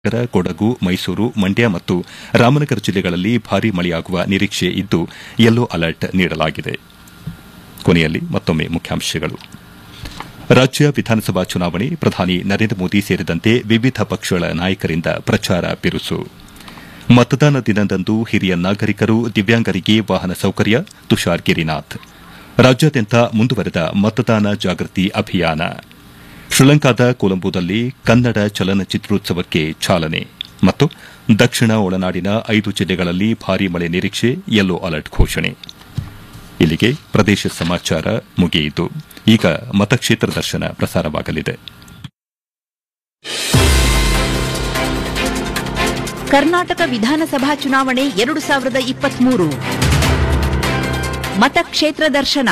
ಚಾಮರಾಜನಗರ ಕೊಡಗು ಮೈಸೂರು ಮಂಡ್ಯ ಮತ್ತು ರಾಮನಗರ ಜಿಲ್ಲೆಗಳಲ್ಲಿ ಭಾರೀ ಮಳೆಯಾಗುವ ನಿರೀಕ್ಷೆ ಇದ್ದು ಯೆಲ್ಲೋ ಅಲರ್ಟ್ ನೀಡಲಾಗಿದೆ ಕೊನೆಯಲ್ಲಿ ಮತ್ತೊಮ್ಮೆ ಮುಖ್ಯಾಂಶಗಳು ರಾಜ್ಯ ವಿಧಾನಸಭಾ ಚುನಾವಣೆ ಪ್ರಧಾನಿ ನರೇಂದ್ರ ಮೋದಿ ಸೇರಿದಂತೆ ವಿವಿಧ ಪಕ್ಷಗಳ ನಾಯಕರಿಂದ ಪ್ರಚಾರ ಬಿರುಸು ಮತದಾನ ದಿನದಂದು ಹಿರಿಯ ನಾಗರಿಕರು ದಿವ್ಯಾಂಗರಿಗೆ ವಾಹನ ಸೌಕರ್ಯ ತುಷಾರ್ ಗಿರಿನಾಥ್ ರಾಜ್ಯಾದ್ಯಂತ ಮುಂದುವರೆದ ಮತದಾನ ಜಾಗೃತಿ ಅಭಿಯಾನ ಶ್ರೀಲಂಕಾದ ಕೊಲಂಬೋದಲ್ಲಿ ಕನ್ನಡ ಚಲನಚಿತ್ರೋತ್ಸವಕ್ಕೆ ಚಾಲನೆ ಮತ್ತು ದಕ್ಷಿಣ ಒಳನಾಡಿನ ಐದು ಜಿಲ್ಲೆಗಳಲ್ಲಿ ಭಾರೀ ಮಳೆ ನಿರೀಕ್ಷೆ ಯೆಲ್ಲೋ ಅಲರ್ಟ್ ಘೋಷಣೆ ಇಲ್ಲಿಗೆ ಪ್ರದೇಶ ಸಮಾಚಾರ ಮುಗಿಯಿತು ಈಗ ಮತಕ್ಷೇತ್ರ ದರ್ಶನ ಪ್ರಸಾರವಾಗಲಿದೆ ಕರ್ನಾಟಕ ವಿಧಾನಸಭಾ ಚುನಾವಣೆ ಎರಡು ಸಾವಿರದ ಇಪ್ಪತ್ಮೂರು ಮತಕ್ಷೇತ್ರ ದರ್ಶನ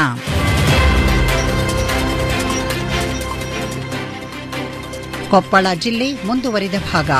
ಕೊಪ್ಪಳ ಜಿಲ್ಲೆ ಮುಂದುವರಿದ ಭಾಗ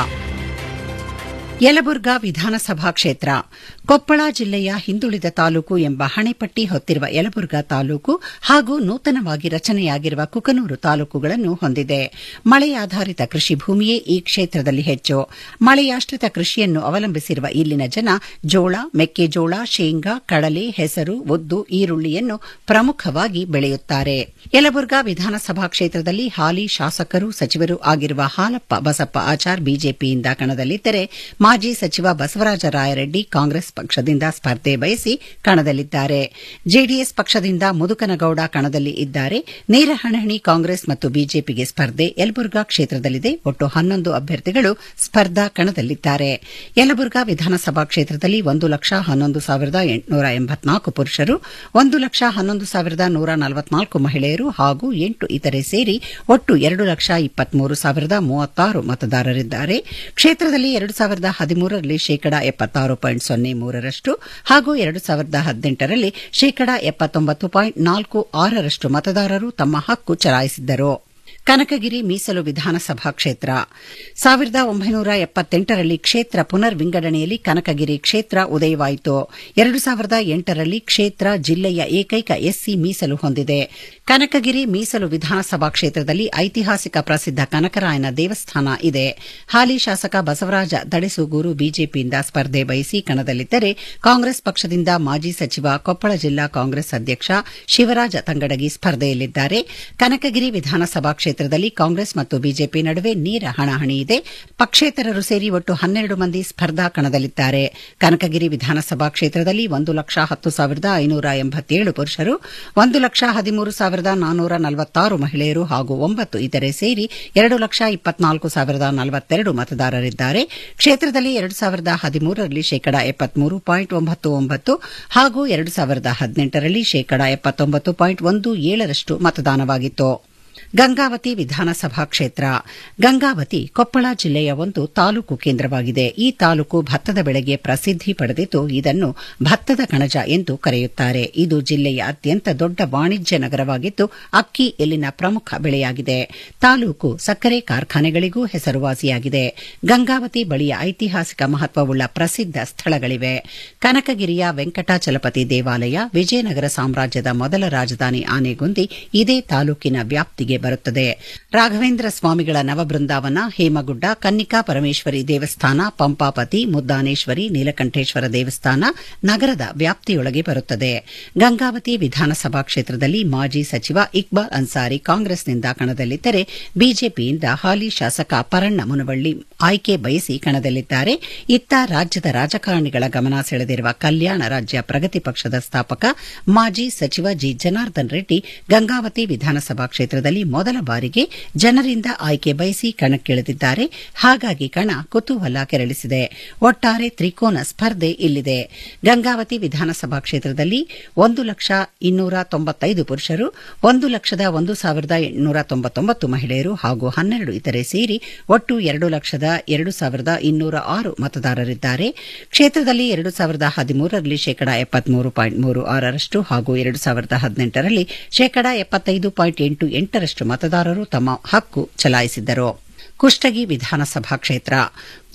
ಯಲಬುರ್ಗಾ ವಿಧಾನಸಭಾ ಕ್ಷೇತ್ರ ಕೊಪ್ಪಳ ಜಿಲ್ಲೆಯ ಹಿಂದುಳಿದ ತಾಲೂಕು ಎಂಬ ಹಣೆಪಟ್ಟಿ ಹೊತ್ತಿರುವ ಯಲಬುರ್ಗಾ ತಾಲೂಕು ಹಾಗೂ ನೂತನವಾಗಿ ರಚನೆಯಾಗಿರುವ ಕುಕನೂರು ತಾಲೂಕುಗಳನ್ನು ಹೊಂದಿದೆ ಮಳೆಯಾಧಾರಿತ ಕೃಷಿ ಭೂಮಿಯೇ ಈ ಕ್ಷೇತ್ರದಲ್ಲಿ ಹೆಚ್ಚು ಮಳೆಯಾಶ್ರಿತ ಕೃಷಿಯನ್ನು ಅವಲಂಬಿಸಿರುವ ಇಲ್ಲಿನ ಜನ ಜೋಳ ಮೆಕ್ಕೆಜೋಳ ಶೇಂಗಾ ಕಡಲೆ ಹೆಸರು ಉದ್ದು ಈರುಳ್ಳಿಯನ್ನು ಪ್ರಮುಖವಾಗಿ ಬೆಳೆಯುತ್ತಾರೆ ಯಲಬುರ್ಗಾ ವಿಧಾನಸಭಾ ಕ್ಷೇತ್ರದಲ್ಲಿ ಹಾಲಿ ಶಾಸಕರು ಸಚಿವರು ಆಗಿರುವ ಹಾಲಪ್ಪ ಬಸಪ್ಪ ಆಚಾರ್ ಬಿಜೆಪಿಯಿಂದ ಕಣದಲ್ಲಿದ್ದರೆ ಮಾಜಿ ಸಚಿವ ಬಸವರಾಜ ರಾಯರೆಡ್ಡಿ ಕಾಂಗ್ರೆಸ್ ಪಕ್ಷದಿಂದ ಸ್ಪರ್ಧೆ ಬಯಸಿ ಕಣದಲ್ಲಿದ್ದಾರೆ ಜೆಡಿಎಸ್ ಪಕ್ಷದಿಂದ ಮುದುಕನಗೌಡ ಕಣದಲ್ಲಿ ಇದ್ದಾರೆ ನೇರ ಹಣಹಣಿ ಕಾಂಗ್ರೆಸ್ ಮತ್ತು ಬಿಜೆಪಿಗೆ ಸ್ಪರ್ಧೆ ಯಲಬುರ್ಗಾ ಕ್ಷೇತ್ರದಲ್ಲಿದೆ ಒಟ್ಟು ಹನ್ನೊಂದು ಅಭ್ಯರ್ಥಿಗಳು ಸ್ಪರ್ಧಾ ಕಣದಲ್ಲಿದ್ದಾರೆ ಯಲಬುರ್ಗಾ ವಿಧಾನಸಭಾ ಕ್ಷೇತ್ರದಲ್ಲಿ ಒಂದು ಲಕ್ಷ ಹನ್ನೊಂದು ಸಾವಿರದ ಎಂಟುನೂರ ಎಂಬತ್ನಾಲ್ಕು ಪುರುಷರು ಒಂದು ಲಕ್ಷ ಹನ್ನೊಂದು ಸಾವಿರದ ನೂರ ನಲವತ್ನಾಲ್ಕು ಮಹಿಳೆಯರು ಹಾಗೂ ಎಂಟು ಇತರೆ ಸೇರಿ ಒಟ್ಟು ಎರಡು ಲಕ್ಷ ಇಪ್ಪತ್ಮೂರು ಸಾವಿರದ ಮೂವತ್ತಾರು ಮತದಾರರಿದ್ದಾರೆ ಕ್ಷೇತ್ರದಲ್ಲಿ ಎರಡು ಸಾವಿರದ ಹದಿಮೂರರಲ್ಲಿ ಶೇಕಡಾ ಎಪ್ಪತ್ತಾರು ಪಾಯಿಂಟ್ ಸೊನ್ನೆ ಮೂರರಷ್ಟು ಹಾಗೂ ಎರಡು ಸಾವಿರದ ಹದಿನೆಂಟರಲ್ಲಿ ಶೇಕಡಾ ಎಪ್ಪತ್ತೊಂಬತ್ತು ಪಾಯಿಂಟ್ ನಾಲ್ಕು ಆರರಷ್ಟು ಮತದಾರರು ತಮ್ಮ ಹಕ್ಕು ಚಲಾಯಿಸಿದ್ದರು ಕನಕಗಿರಿ ಮೀಸಲು ವಿಧಾನಸಭಾ ಕ್ಷೇತ್ರ ಸಾವಿರದ ಒಂಬೈನೂರ ಎಪ್ಪತ್ತೆಂಟರಲ್ಲಿ ಕ್ಷೇತ್ರ ಪುನರ್ ವಿಂಗಡಣೆಯಲ್ಲಿ ಕನಕಗಿರಿ ಕ್ಷೇತ್ರ ಉದಯವಾಯಿತು ಎರಡು ಸಾವಿರದ ಎಂಟರಲ್ಲಿ ಕ್ಷೇತ್ರ ಜಿಲ್ಲೆಯ ಏಕೈಕ ಎಸ್ಸಿ ಮೀಸಲು ಹೊಂದಿದೆ ಕನಕಗಿರಿ ಮೀಸಲು ವಿಧಾನಸಭಾ ಕ್ಷೇತ್ರದಲ್ಲಿ ಐತಿಹಾಸಿಕ ಪ್ರಸಿದ್ಧ ಕನಕರಾಯನ ದೇವಸ್ಥಾನ ಇದೆ ಹಾಲಿ ಶಾಸಕ ಬಸವರಾಜ ದಡೆಸೂಗೂರು ಬಿಜೆಪಿಯಿಂದ ಸ್ಪರ್ಧೆ ಬಯಸಿ ಕಣದಲ್ಲಿದ್ದರೆ ಕಾಂಗ್ರೆಸ್ ಪಕ್ಷದಿಂದ ಮಾಜಿ ಸಚಿವ ಕೊಪ್ಪಳ ಜಿಲ್ಲಾ ಕಾಂಗ್ರೆಸ್ ಅಧ್ಯಕ್ಷ ಶಿವರಾಜ ತಂಗಡಗಿ ಸ್ಪರ್ಧೆಯಲ್ಲಿದ್ದಾರೆ ಕನಕಗಿರಿ ವಿಧಾನಸಭಾ ಕ್ಷೇತ್ರದಲ್ಲಿ ಕಾಂಗ್ರೆಸ್ ಮತ್ತು ಬಿಜೆಪಿ ನಡುವೆ ನೇರ ಹಣಾಹಣಿ ಇದೆ ಪಕ್ಷೇತರರು ಸೇರಿ ಒಟ್ಟು ಹನ್ನೆರಡು ಮಂದಿ ಸ್ಪರ್ಧಾ ಕಣದಲ್ಲಿದ್ದಾರೆ ಕನಕಗಿರಿ ವಿಧಾನಸಭಾ ಕ್ಷೇತ್ರದಲ್ಲಿ ಒಂದು ಲಕ್ಷ ಹತ್ತು ಸಾವಿರದ ಐನೂರ ಎಂಬತ್ತೇಳು ಪುರುಷರು ಒಂದು ಲಕ್ಷ ಹದಿಮೂರು ಸಾವಿರದ ನಾನ್ನೂರ ನಲವತ್ತಾರು ಮಹಿಳೆಯರು ಹಾಗೂ ಒಂಬತ್ತು ಇತರೆ ಸೇರಿ ಎರಡು ಲಕ್ಷ ಇಪ್ಪತ್ನಾಲ್ಕು ಸಾವಿರದ ನಲವತ್ತೆರಡು ಮತದಾರರಿದ್ದಾರೆ ಕ್ಷೇತ್ರದಲ್ಲಿ ಎರಡು ಸಾವಿರದ ಹದಿಮೂರರಲ್ಲಿ ಶೇಕಡಾ ಎಪ್ಪತ್ಮೂರು ಪಾಯಿಂಟ್ ಒಂಬತ್ತು ಒಂಬತ್ತು ಹಾಗೂ ಎರಡು ಸಾವಿರದ ಹದಿನೆಂಟರಲ್ಲಿ ಶೇಕಡಾ ಎಪ್ಪತ್ತೊಂಬತ್ತು ಪಾಯಿಂಟ್ ಒಂದು ಏಳರಷ್ಟು ಮತದಾನವಾಗಿತ್ತು ಗಂಗಾವತಿ ವಿಧಾನಸಭಾ ಕ್ಷೇತ್ರ ಗಂಗಾವತಿ ಕೊಪ್ಪಳ ಜಿಲ್ಲೆಯ ಒಂದು ತಾಲೂಕು ಕೇಂದ್ರವಾಗಿದೆ ಈ ತಾಲೂಕು ಭತ್ತದ ಬೆಳೆಗೆ ಪ್ರಸಿದ್ಧಿ ಪಡೆದಿದ್ದು ಇದನ್ನು ಭತ್ತದ ಕಣಜ ಎಂದು ಕರೆಯುತ್ತಾರೆ ಇದು ಜಿಲ್ಲೆಯ ಅತ್ಯಂತ ದೊಡ್ಡ ವಾಣಿಜ್ಯ ನಗರವಾಗಿದ್ದು ಅಕ್ಕಿ ಇಲ್ಲಿನ ಪ್ರಮುಖ ಬೆಳೆಯಾಗಿದೆ ತಾಲೂಕು ಸಕ್ಕರೆ ಕಾರ್ಖಾನೆಗಳಿಗೂ ಹೆಸರುವಾಸಿಯಾಗಿದೆ ಗಂಗಾವತಿ ಬಳಿಯ ಐತಿಹಾಸಿಕ ಮಹತ್ವವುಳ್ಳ ಪ್ರಸಿದ್ಧ ಸ್ಥಳಗಳಿವೆ ಕನಕಗಿರಿಯ ವೆಂಕಟಾಚಲಪತಿ ದೇವಾಲಯ ವಿಜಯನಗರ ಸಾಮ್ರಾಜ್ಯದ ಮೊದಲ ರಾಜಧಾನಿ ಆನೆಗುಂದಿ ಇದೇ ತಾಲೂಕಿನ ವ್ಯಾಪ್ತಿಗೆ ಬರುತ್ತದೆ ರಾಘವೇಂದ್ರ ಸ್ವಾಮಿಗಳ ನವಬೃಂದಾವನ ಹೇಮಗುಡ್ಡ ಕನ್ನಿಕಾ ಪರಮೇಶ್ವರಿ ದೇವಸ್ಥಾನ ಪಂಪಾಪತಿ ಮುದ್ದಾನೇಶ್ವರಿ ನೀಲಕಂಠೇಶ್ವರ ದೇವಸ್ಥಾನ ನಗರದ ವ್ಯಾಪ್ತಿಯೊಳಗೆ ಬರುತ್ತದೆ ಗಂಗಾವತಿ ವಿಧಾನಸಭಾ ಕ್ಷೇತ್ರದಲ್ಲಿ ಮಾಜಿ ಸಚಿವ ಇಕ್ಬಾಲ್ ಅನ್ಸಾರಿ ಕಾಂಗ್ರೆಸ್ನಿಂದ ಕಣದಲ್ಲಿದ್ದರೆ ಬಿಜೆಪಿಯಿಂದ ಹಾಲಿ ಶಾಸಕ ಪರಣ್ಣ ಮುನವಳ್ಳಿ ಆಯ್ಕೆ ಬಯಸಿ ಕಣದಲ್ಲಿದ್ದಾರೆ ಇತ್ತ ರಾಜ್ಯದ ರಾಜಕಾರಣಿಗಳ ಗಮನ ಸೆಳೆದಿರುವ ಕಲ್ಯಾಣ ರಾಜ್ಯ ಪ್ರಗತಿ ಪಕ್ಷದ ಸ್ಥಾಪಕ ಮಾಜಿ ಸಚಿವ ಜಿ ಜನಾರ್ದನ್ ರೆಡ್ಡಿ ಗಂಗಾವತಿ ವಿಧಾನಸಭಾ ಕ್ಷೇತ್ರದಲ್ಲಿ ಮೊದಲ ಬಾರಿಗೆ ಜನರಿಂದ ಆಯ್ಕೆ ಬಯಸಿ ಕಣಕ್ಕಿಳಿದಿದ್ದಾರೆ ಹಾಗಾಗಿ ಕಣ ಕುತೂಹಲ ಕೆರಳಿಸಿದೆ ಒಟ್ಟಾರೆ ತ್ರಿಕೋನ ಸ್ಪರ್ಧೆ ಇಲ್ಲಿದೆ ಗಂಗಾವತಿ ವಿಧಾನಸಭಾ ಕ್ಷೇತ್ರದಲ್ಲಿ ಒಂದು ಲಕ್ಷ ಇನ್ನೂರ ತೊಂಬತ್ತೈದು ಪುರುಷರು ಒಂದು ಲಕ್ಷದ ಒಂದು ಸಾವಿರದ ಎಂಟುನೂರ ತೊಂಬತ್ತೊಂಬತ್ತು ಮಹಿಳೆಯರು ಹಾಗೂ ಹನ್ನೆರಡು ಇತರೆ ಸೇರಿ ಒಟ್ಟು ಎರಡು ಲಕ್ಷದ ಎರಡು ಸಾವಿರದ ಇನ್ನೂರ ಆರು ಮತದಾರರಿದ್ದಾರೆ ಕ್ಷೇತ್ರದಲ್ಲಿ ಎರಡು ಸಾವಿರದ ಹದಿಮೂರರಲ್ಲಿ ಶೇಕಡಾ ಎಪ್ಪತ್ಮೂರು ಪಾಯಿಂಟ್ ಮೂರು ಆರರಷ್ಟು ಹಾಗೂ ಎರಡು ಸಾವಿರದ ಹದಿನೆಂಟರಲ್ಲಿ ಶೇಕಡಾ ಎಪ್ಪತ್ತೈದು ಪಾಯಿಂಟ್ ಎಂಟು ಎಂಟರಷ್ಟು ಮತದಾರರು ತಮ್ಮ ಹಕ್ಕು ಚಲಾಯಿಸಿದ್ದರು ಕುಷ್ಟಗಿ ವಿಧಾನಸಭಾ ಕ್ಷೇತ್ರ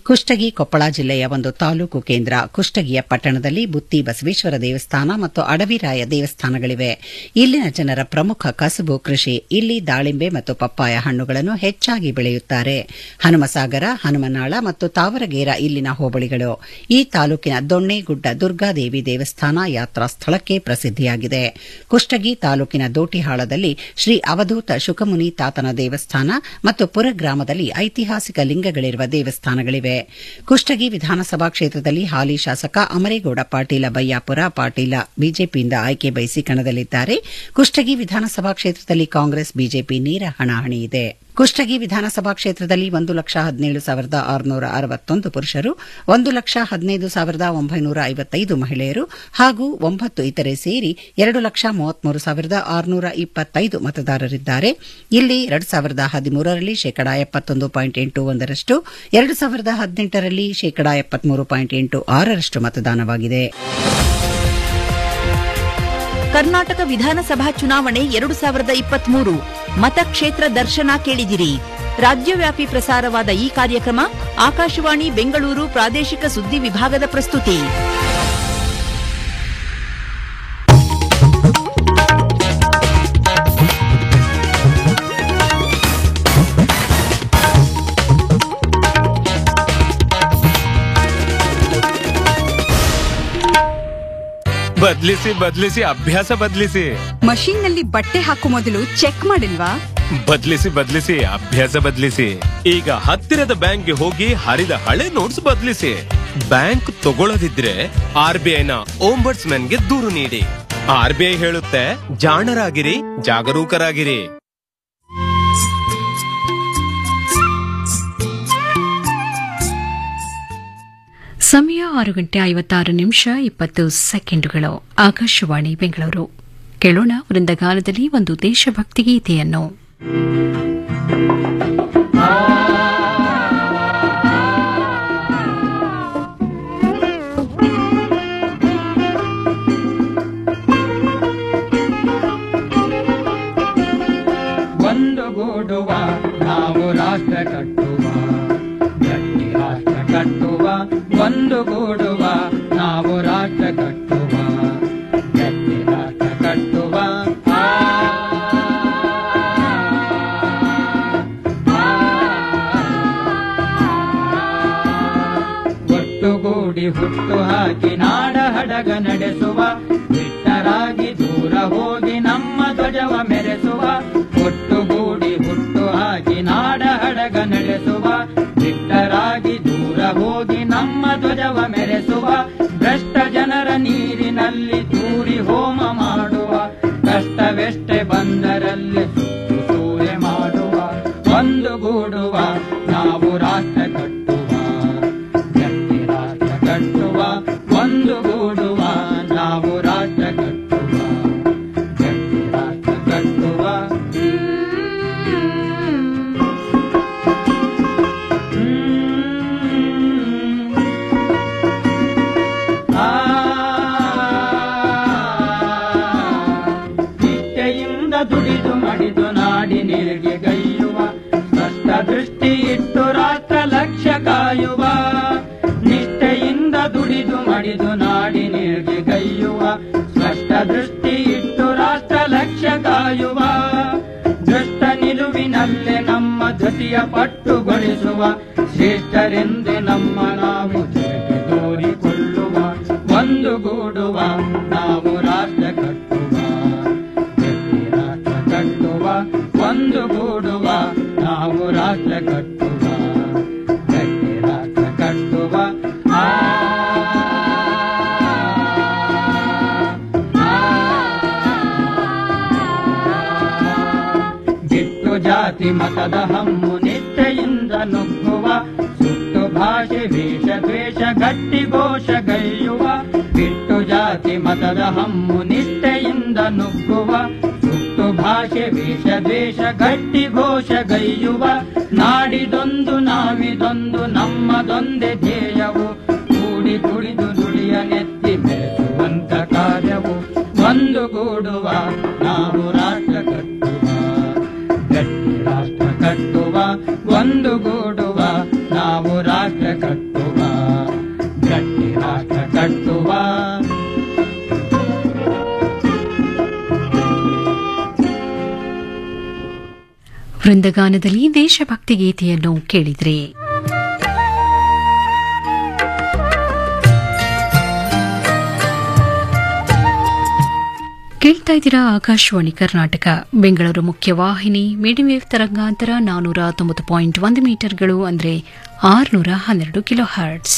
ಕುಷ್ಟಗಿ ಕೊಪ್ಪಳ ಜಿಲ್ಲೆಯ ಒಂದು ತಾಲೂಕು ಕೇಂದ್ರ ಕುಷ್ಟಗಿಯ ಪಟ್ಟಣದಲ್ಲಿ ಬುತ್ತಿ ಬಸವೇಶ್ವರ ದೇವಸ್ಥಾನ ಮತ್ತು ಅಡವಿರಾಯ ದೇವಸ್ಥಾನಗಳಿವೆ ಇಲ್ಲಿನ ಜನರ ಪ್ರಮುಖ ಕಸುಬು ಕೃಷಿ ಇಲ್ಲಿ ದಾಳಿಂಬೆ ಮತ್ತು ಪಪ್ಪಾಯ ಹಣ್ಣುಗಳನ್ನು ಹೆಚ್ಚಾಗಿ ಬೆಳೆಯುತ್ತಾರೆ ಹನುಮಸಾಗರ ಹನುಮನಾಳ ಮತ್ತು ತಾವರಗೇರ ಇಲ್ಲಿನ ಹೋಬಳಿಗಳು ಈ ತಾಲೂಕಿನ ದೊಣ್ಣೆಗುಡ್ಡ ದುರ್ಗಾದೇವಿ ದೇವಸ್ಥಾನ ಯಾತ್ರಾ ಸ್ಥಳಕ್ಕೆ ಪ್ರಸಿದ್ಧಿಯಾಗಿದೆ ಕುಷ್ಟಗಿ ತಾಲೂಕಿನ ದೋಟಿಹಾಳದಲ್ಲಿ ಶ್ರೀ ಅವಧೂತ ಶುಕಮುನಿ ತಾತನ ದೇವಸ್ಥಾನ ಮತ್ತು ಪುರ ಗ್ರಾಮದಲ್ಲಿ ಐತಿಹಾಸಿಕ ಲಿಂಗಗಳಿರುವ ದೇವಸ್ಥಾನಗಳಿವೆ ಕುಷ್ಟಗಿ ವಿಧಾನಸಭಾ ಕ್ಷೇತ್ರದಲ್ಲಿ ಹಾಲಿ ಶಾಸಕ ಅಮರೇಗೌಡ ಪಾಟೀಲ ಬಯ್ಯಾಪುರ ಪಾಟೀಲ ಬಿಜೆಪಿಯಿಂದ ಆಯ್ಕೆ ಬಯಸಿ ಕಣದಲ್ಲಿದ್ದಾರೆ ಕುಷ್ಟಗಿ ವಿಧಾನಸಭಾ ಕ್ಷೇತ್ರದಲ್ಲಿ ಕಾಂಗ್ರೆಸ್ ಬಿಜೆಪಿ ನೇರ ಹಣಾಹಣಿ ಇದೆ ಕುಷ್ಟಗಿ ವಿಧಾನಸಭಾ ಕ್ಷೇತ್ರದಲ್ಲಿ ಒಂದು ಲಕ್ಷ ಹದಿನೇಳು ಸಾವಿರದ ಆರುನೂರ ಅರವತ್ತೊಂದು ಪುರುಷರು ಒಂದು ಲಕ್ಷ ಹದಿನೈದು ಸಾವಿರದ ಒಂಬೈನೂರ ಐವತ್ತೈದು ಮಹಿಳೆಯರು ಹಾಗೂ ಒಂಬತ್ತು ಇತರೆ ಸೇರಿ ಎರಡು ಲಕ್ಷ ಮೂವತ್ಮೂರು ಸಾವಿರದ ಆರುನೂರ ಇಪ್ಪತ್ತೈದು ಮತದಾರರಿದ್ದಾರೆ ಇಲ್ಲಿ ಎರಡು ಸಾವಿರದ ಹದಿಮೂರರಲ್ಲಿ ಶೇಕಡಾ ಎಪ್ಪತ್ತೊಂದು ಪಾಯಿಂಟ್ ಎಂಟು ಒಂದರಷ್ಟು ಎರಡು ಸಾವಿರದ ಹದಿನೆಂಟರಲ್ಲಿ ಶೇಕಡಾ ಎಪ್ಪತ್ಮೂರು ಪಾಯಿಂಟ್ ಎಂಟು ಆರರಷ್ಟು ಮತದಾನವಾಗಿದೆ ಕರ್ನಾಟಕ ವಿಧಾನಸಭಾ ಚುನಾವಣೆ ಎರಡು ಸಾವಿರದ ಇಪ್ಪತ್ಮೂರು ಮತಕ್ಷೇತ್ರ ದರ್ಶನ ಕೇಳಿದಿರಿ ರಾಜ್ಯವ್ಯಾಪಿ ಪ್ರಸಾರವಾದ ಈ ಕಾರ್ಯಕ್ರಮ ಆಕಾಶವಾಣಿ ಬೆಂಗಳೂರು ಪ್ರಾದೇಶಿಕ ಸುದ್ದಿ ವಿಭಾಗದ ಪ್ರಸ್ತುತಿ ಬದ್ಲಿಸಿ ಬದ್ಲಿಸಿ ಅಭ್ಯಾಸ ಬದ್ಲಿಸಿ ಮಷೀನ್ ನಲ್ಲಿ ಬಟ್ಟೆ ಹಾಕೋ ಮೊದಲು ಚೆಕ್ ಮಾಡಿಲ್ವಾ ಬದ್ಲಿಸಿ ಬದ್ಲಿಸಿ ಅಭ್ಯಾಸ ಬದ್ಲಿಸಿ ಈಗ ಹತ್ತಿರದ ಬ್ಯಾಂಕ್ಗೆ ಹೋಗಿ ಹರಿದ ಹಳೆ ನೋಟ್ಸ್ ಬದ್ಲಿಸಿ ಬ್ಯಾಂಕ್ ತಗೊಳ್ಳದಿದ್ರೆ ಆರ್ ಬಿ ಐನ ಓಂಬರ್ಟ್ಸ್ ಗೆ ದೂರು ನೀಡಿ ಆರ್ ಬಿ ಐ ಹೇಳುತ್ತೆ ಜಾಣರಾಗಿರಿ ಜಾಗರೂಕರಾಗಿರಿ ಸಮಯ ಆರು ಗಂಟೆ ಐವತ್ತಾರು ನಿಮಿಷ ಇಪ್ಪತ್ತು ಸೆಕೆಂಡುಗಳು ಆಕಾಶವಾಣಿ ಬೆಂಗಳೂರು ಕೇಳೋಣ ವೃಂದಗಾನದಲ್ಲಿ ಒಂದು ದೇಶಭಕ್ತಿ ಗೀತೆಯನ್ನು ಒಂದುಗೂಡುವ ನಾವು ರಾಷ್ಟ್ರ ಕಟ್ಟುವ ಗಟ್ಟಿ ರಾಷ್ಟ್ರ ಕಟ್ಟುವ ಒಂದುಗೂಡುವ ನಾವು ರಾಷ್ಟ್ರ ಕಟ್ಟುವ ಗಟ್ಟಿ ರಾಷ್ಟ್ರ ಕಟ್ಟುವ ಆ, ಒಟ್ಟುಗೂಡಿ ಹುಟ್ಟು ಹಾಕಿ ನಾಡ ಹಡಗ ನಡೆಸುವ ಬಿಟ್ಟರಾಗಿ ದೂರ ಹೋಗಿ ನಮ್ಮ ಧ್ವಜವ ಮೆರೆಸುವ ಒಟ್ಟುಗೂಡಿ ಹುಟ್ಟು ಹಾಕಿ ನಾಡ ಹಡಗ ನಡೆಸುವ ಬಿಟ್ಟರಾಗಿ ದೂರ ಹೋಗಿ ನಮ್ಮ ಧ್ವಜವ ಮೆರೆಸುವ ಭ್ರಷ್ಟ ಜನರ ನೀರಿನಲ್ಲಿ ತೂರಿ ಹೋಮ ಮಾಡುವ ಕಷ್ಟವೆಷ್ಟೇ ಬಂದರಲ್ಲಿ ಸುತ್ತು ಸೂರೆ ಮಾಡುವ ಒಂದುಗೂಡುವ ನಾವು ರಾಷ್ಟ್ರ ಕಟ್ಟುವ ಗಟ್ಟಿ ರಾಷ್ಟ್ರ ಕಟ್ಟುವ ಒಂದುಗೂಡುವ ನಾವು ರಾಷ್ಟ್ರ ಕಟ್ಟುವ ಗಟ್ಟಿ ರಾಷ್ಟ್ರ ಕಟ್ಟುವ ಹ್ಮ್. ಆ ನಿಷ್ಠೆಯಿಂದ ದುಡಿದು ಮಡಿದು ನಾಡಿನಿಗೆ ಗೈಯುವ ಸ್ಪಷ್ಟ ದೃಷ್ಟಿ ಇಟ್ಟು ರಾಷ್ಟ್ರ ಲಕ್ಷ್ಯ ಕಾಯುವ ನಿಷ್ಠೆಯಿಂದ ದುಡಿದು ಮಡಿದು ನಾಡಿನಿಗೆ ಗೈಯುವ ಸ್ಪಷ್ಟ ದೃಷ್ಟಿ ಇಟ್ಟು ರಾಷ್ಟ್ರ ಲಕ್ಷ್ಯ ಕಾಯುವ ದುಷ್ಟ ನಿಲುವಿನಲ್ಲೇ ನಮ್ಮ ಧೃತಿಯ ಪಟ್ಟುಗೊಳಿಸುವ ಶ್ರೇಷ್ಠರೆಂದೇ ನಮ್ಮ ನಾವು ಜಗಕ್ಕೆ ತೋರಿಕೊಳ್ಳುವ ಒಂದುಗೂಡುವ ನಾವು ರಾಷ್ಟ್ರ ಕಟ್ಟುವ ಗಟ್ಟಿ ರಾಷ್ಟ್ರ ಕಟ್ಟುವ ಒಂದುಗೂಡುವ ನಾವು ರಾಷ್ಟ್ರ ಕಟ್ಟುವ ಗಟ್ಟಿ ರಾಷ್ಟ್ರ ಕಟ್ಟುವ ಆ ಬಿಟ್ಟು ಜಾತಿ ಮತದ ಹಮ್ಮು ನಿಷ್ಠೆಯಿಂದ ನುಗ್ಗುವ ಸುಟ್ಟು ಭಾಷೆ ವೇಷ ದ್ವೇಷ ಗಟ್ಟಿ ಘೋಷ ಗೈಯುವ ಬಿಟ್ಟು ಜಾತಿ ಮತದ ಹಮ್ಮು ನಿಷ್ಠೆಯಿಂದ ನುಗ್ಗುವ ಸುಟ್ಟು ಭಾಷೆ ವೇಷ ದ್ವೇಷ ಗಟ್ಟಿ ಘೋಷ ಗೈಯುವ ನಾಡಿದೊಂದು ನಾವಿದೊಂದು ನಮ್ಮದೊಂದೇ ಧ್ಯೇಯವು ಕೂಡಿ ತುಳಿದು ನುಡಿಯ ನೆತ್ತಿ ಬೆಳೆಸುವಂತ ಕಾರ್ಯವು ಒಂದುಗೂಡುವ ನಾವು ರಾಷ್ಟ್ರ ಕಟ್ಟುವ ಗಟ್ಟಿ ರಾಷ್ಟ್ರ ಕಟ್ಟುವ ಒಂದುಗೂಡುವ ನಾವು ರಾಷ್ಟ್ರ ಕಟ್ಟುವ ಗಟ್ಟಿ ರಾಷ್ಟ್ರ ಕಟ್ಟುವ ವೃಂದಗಾನದಲ್ಲಿ ದೇಶಭಕ್ತಿ ಗೀತೆಯನ್ನು ಕೇಳಿದ್ರಿ ಕೇಳ್ತಾ ಇದ್ದೀರಾ ಆಕಾಶವಾಣಿ ಕರ್ನಾಟಕ ಬೆಂಗಳೂರು ಮುಖ್ಯವಾಹಿನಿ ಮೀಡಿಯಂ ವೇವ್ ತರಂಗಾಂತರ ನಾನೂರ ತೊಂಬತ್ತು ಪಾಯಿಂಟ್ ಒಂದು ಮೀಟರ್ಗಳು ಅಂದರೆ ಆರುನೂರ ಹನ್ನೆರಡು ಕಿಲೋ ಹರ್ಟ್ಸ್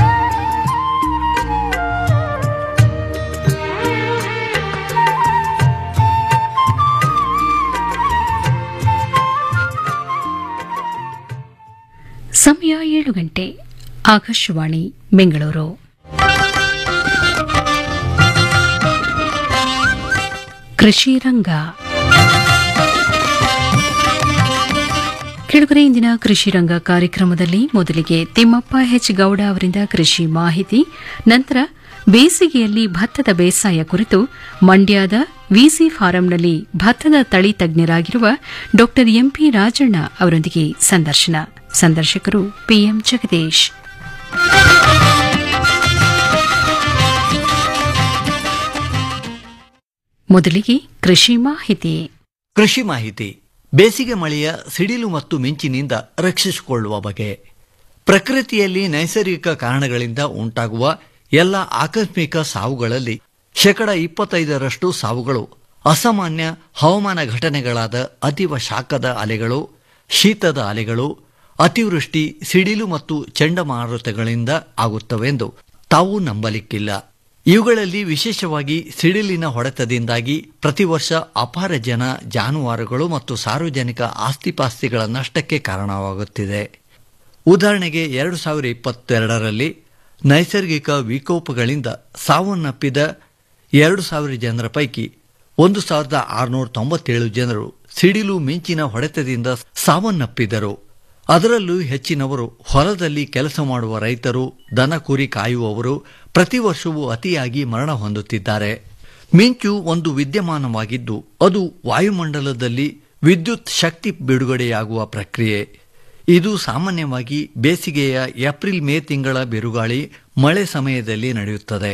ಸಮಯ ಏಳು ಗಂಟೆ ಆಕಾಶವಾಣಿ ಬೆಂಗಳೂರು ಕೃಷಿ ರಂಗ ಕೆಳಗರೆ ಇಂದಿನ ಕೃಷಿ ರಂಗ ಕಾರ್ಯಕ್ರಮದಲ್ಲಿ ಮೊದಲಿಗೆ ತಿಮ್ಮಪ್ಪ ಹೆಚ್ ಗೌಡ ಅವರಿಂದ ಕೃಷಿ ಮಾಹಿತಿ ನಂತರ ಬೇಸಿಗೆಯಲ್ಲಿ ಭತ್ತದ ಬೇಸಾಯ ಕುರಿತು ಮಂಡ್ಯದ ವಿಸಿ ಫಾರಂನಲ್ಲಿ ಭತ್ತದ ತಳಿ ತಜ್ಞರಾಗಿರುವ ಡಾ ಎಂಪಿ ರಾಜಣ್ಣ ಅವರೊಂದಿಗೆ ಸಂದರ್ಶನ ಸಂದರ್ಶಕರು ಪಿಎಂ ಜಗದೀಶ್ ಮೊದಲಿಗೆ ಕೃಷಿ ಮಾಹಿತಿ ಕೃಷಿ ಮಾಹಿತಿ ಬೇಸಿಗೆ ಮಳೆಯ ಸಿಡಿಲು ಮತ್ತು ಮಿಂಚಿನಿಂದ ರಕ್ಷಿಸಿಕೊಳ್ಳುವ ಬಗೆ ಪ್ರಕೃತಿಯಲ್ಲಿ ನೈಸರ್ಗಿಕ ಕಾರಣಗಳಿಂದ ಉಂಟಾಗುವ ಎಲ್ಲ ಆಕಸ್ಮಿಕ ಸಾವುಗಳಲ್ಲಿ ಶೇಕಡ ಇಪ್ಪತ್ತೈದರಷ್ಟು ಸಾವುಗಳು ಅಸಾಮಾನ್ಯ ಹವಾಮಾನ ಘಟನೆಗಳಾದ ಅತೀವ ಶಾಖದ ಅಲೆಗಳು ಶೀತದ ಅಲೆಗಳು ಅತಿವೃಷ್ಟಿ ಸಿಡಿಲು ಮತ್ತು ಚಂಡಮಾರುತಗಳಿಂದ ಆಗುತ್ತವೆಂದು ತಾವು ನಂಬಲಿಕ್ಕಿಲ್ಲ ಇವುಗಳಲ್ಲಿ ವಿಶೇಷವಾಗಿ ಸಿಡಿಲಿನ ಹೊಡೆತದಿಂದಾಗಿ ಪ್ರತಿ ವರ್ಷ ಅಪಾರ ಜನ ಜಾನುವಾರುಗಳು ಮತ್ತು ಸಾರ್ವಜನಿಕ ಆಸ್ತಿಪಾಸ್ತಿಗಳ ನಷ್ಟಕ್ಕೆ ಕಾರಣವಾಗುತ್ತಿದೆ ಉದಾಹರಣೆಗೆ ಎರಡು ಸಾವಿರ ಇಪ್ಪತ್ತೆರಡರಲ್ಲಿ ನೈಸರ್ಗಿಕ ವಿಕೋಪಗಳಿಂದ ಸಾವನ್ನಪ್ಪಿದ ಎರಡು ಸಾವಿರ ಜನರ ಪೈಕಿ ಒಂದು ಸಾವಿರದ ಆರುನೂರ ತೊಂಬತ್ತೇಳು ಜನರು ಸಿಡಿಲು ಮಿಂಚಿನ ಹೊಡೆತದಿಂದ ಸಾವನ್ನಪ್ಪಿದರು ಅದರಲ್ಲೂ ಹೆಚ್ಚಿನವರು ಹೊಲದಲ್ಲಿ ಕೆಲಸ ಮಾಡುವ ರೈತರು ದನ ಕುರಿ ಕಾಯುವವರು ಪ್ರತಿ ವರ್ಷವೂ ಅತಿಯಾಗಿ ಮರಣ ಹೊಂದುತ್ತಿದ್ದಾರೆ ಮಿಂಚು ಒಂದು ವಿದ್ಯಮಾನವಾಗಿದ್ದು ಅದು ವಾಯುಮಂಡಲದಲ್ಲಿ ವಿದ್ಯುತ್ ಶಕ್ತಿ ಬಿಡುಗಡೆಯಾಗುವ ಪ್ರಕ್ರಿಯೆ ಇದು ಸಾಮಾನ್ಯವಾಗಿ ಬೇಸಿಗೆಯ ಏಪ್ರಿಲ್ ಮೇ ತಿಂಗಳ ಬಿರುಗಾಳಿ ಮಳೆ ಸಮಯದಲ್ಲಿ ನಡೆಯುತ್ತದೆ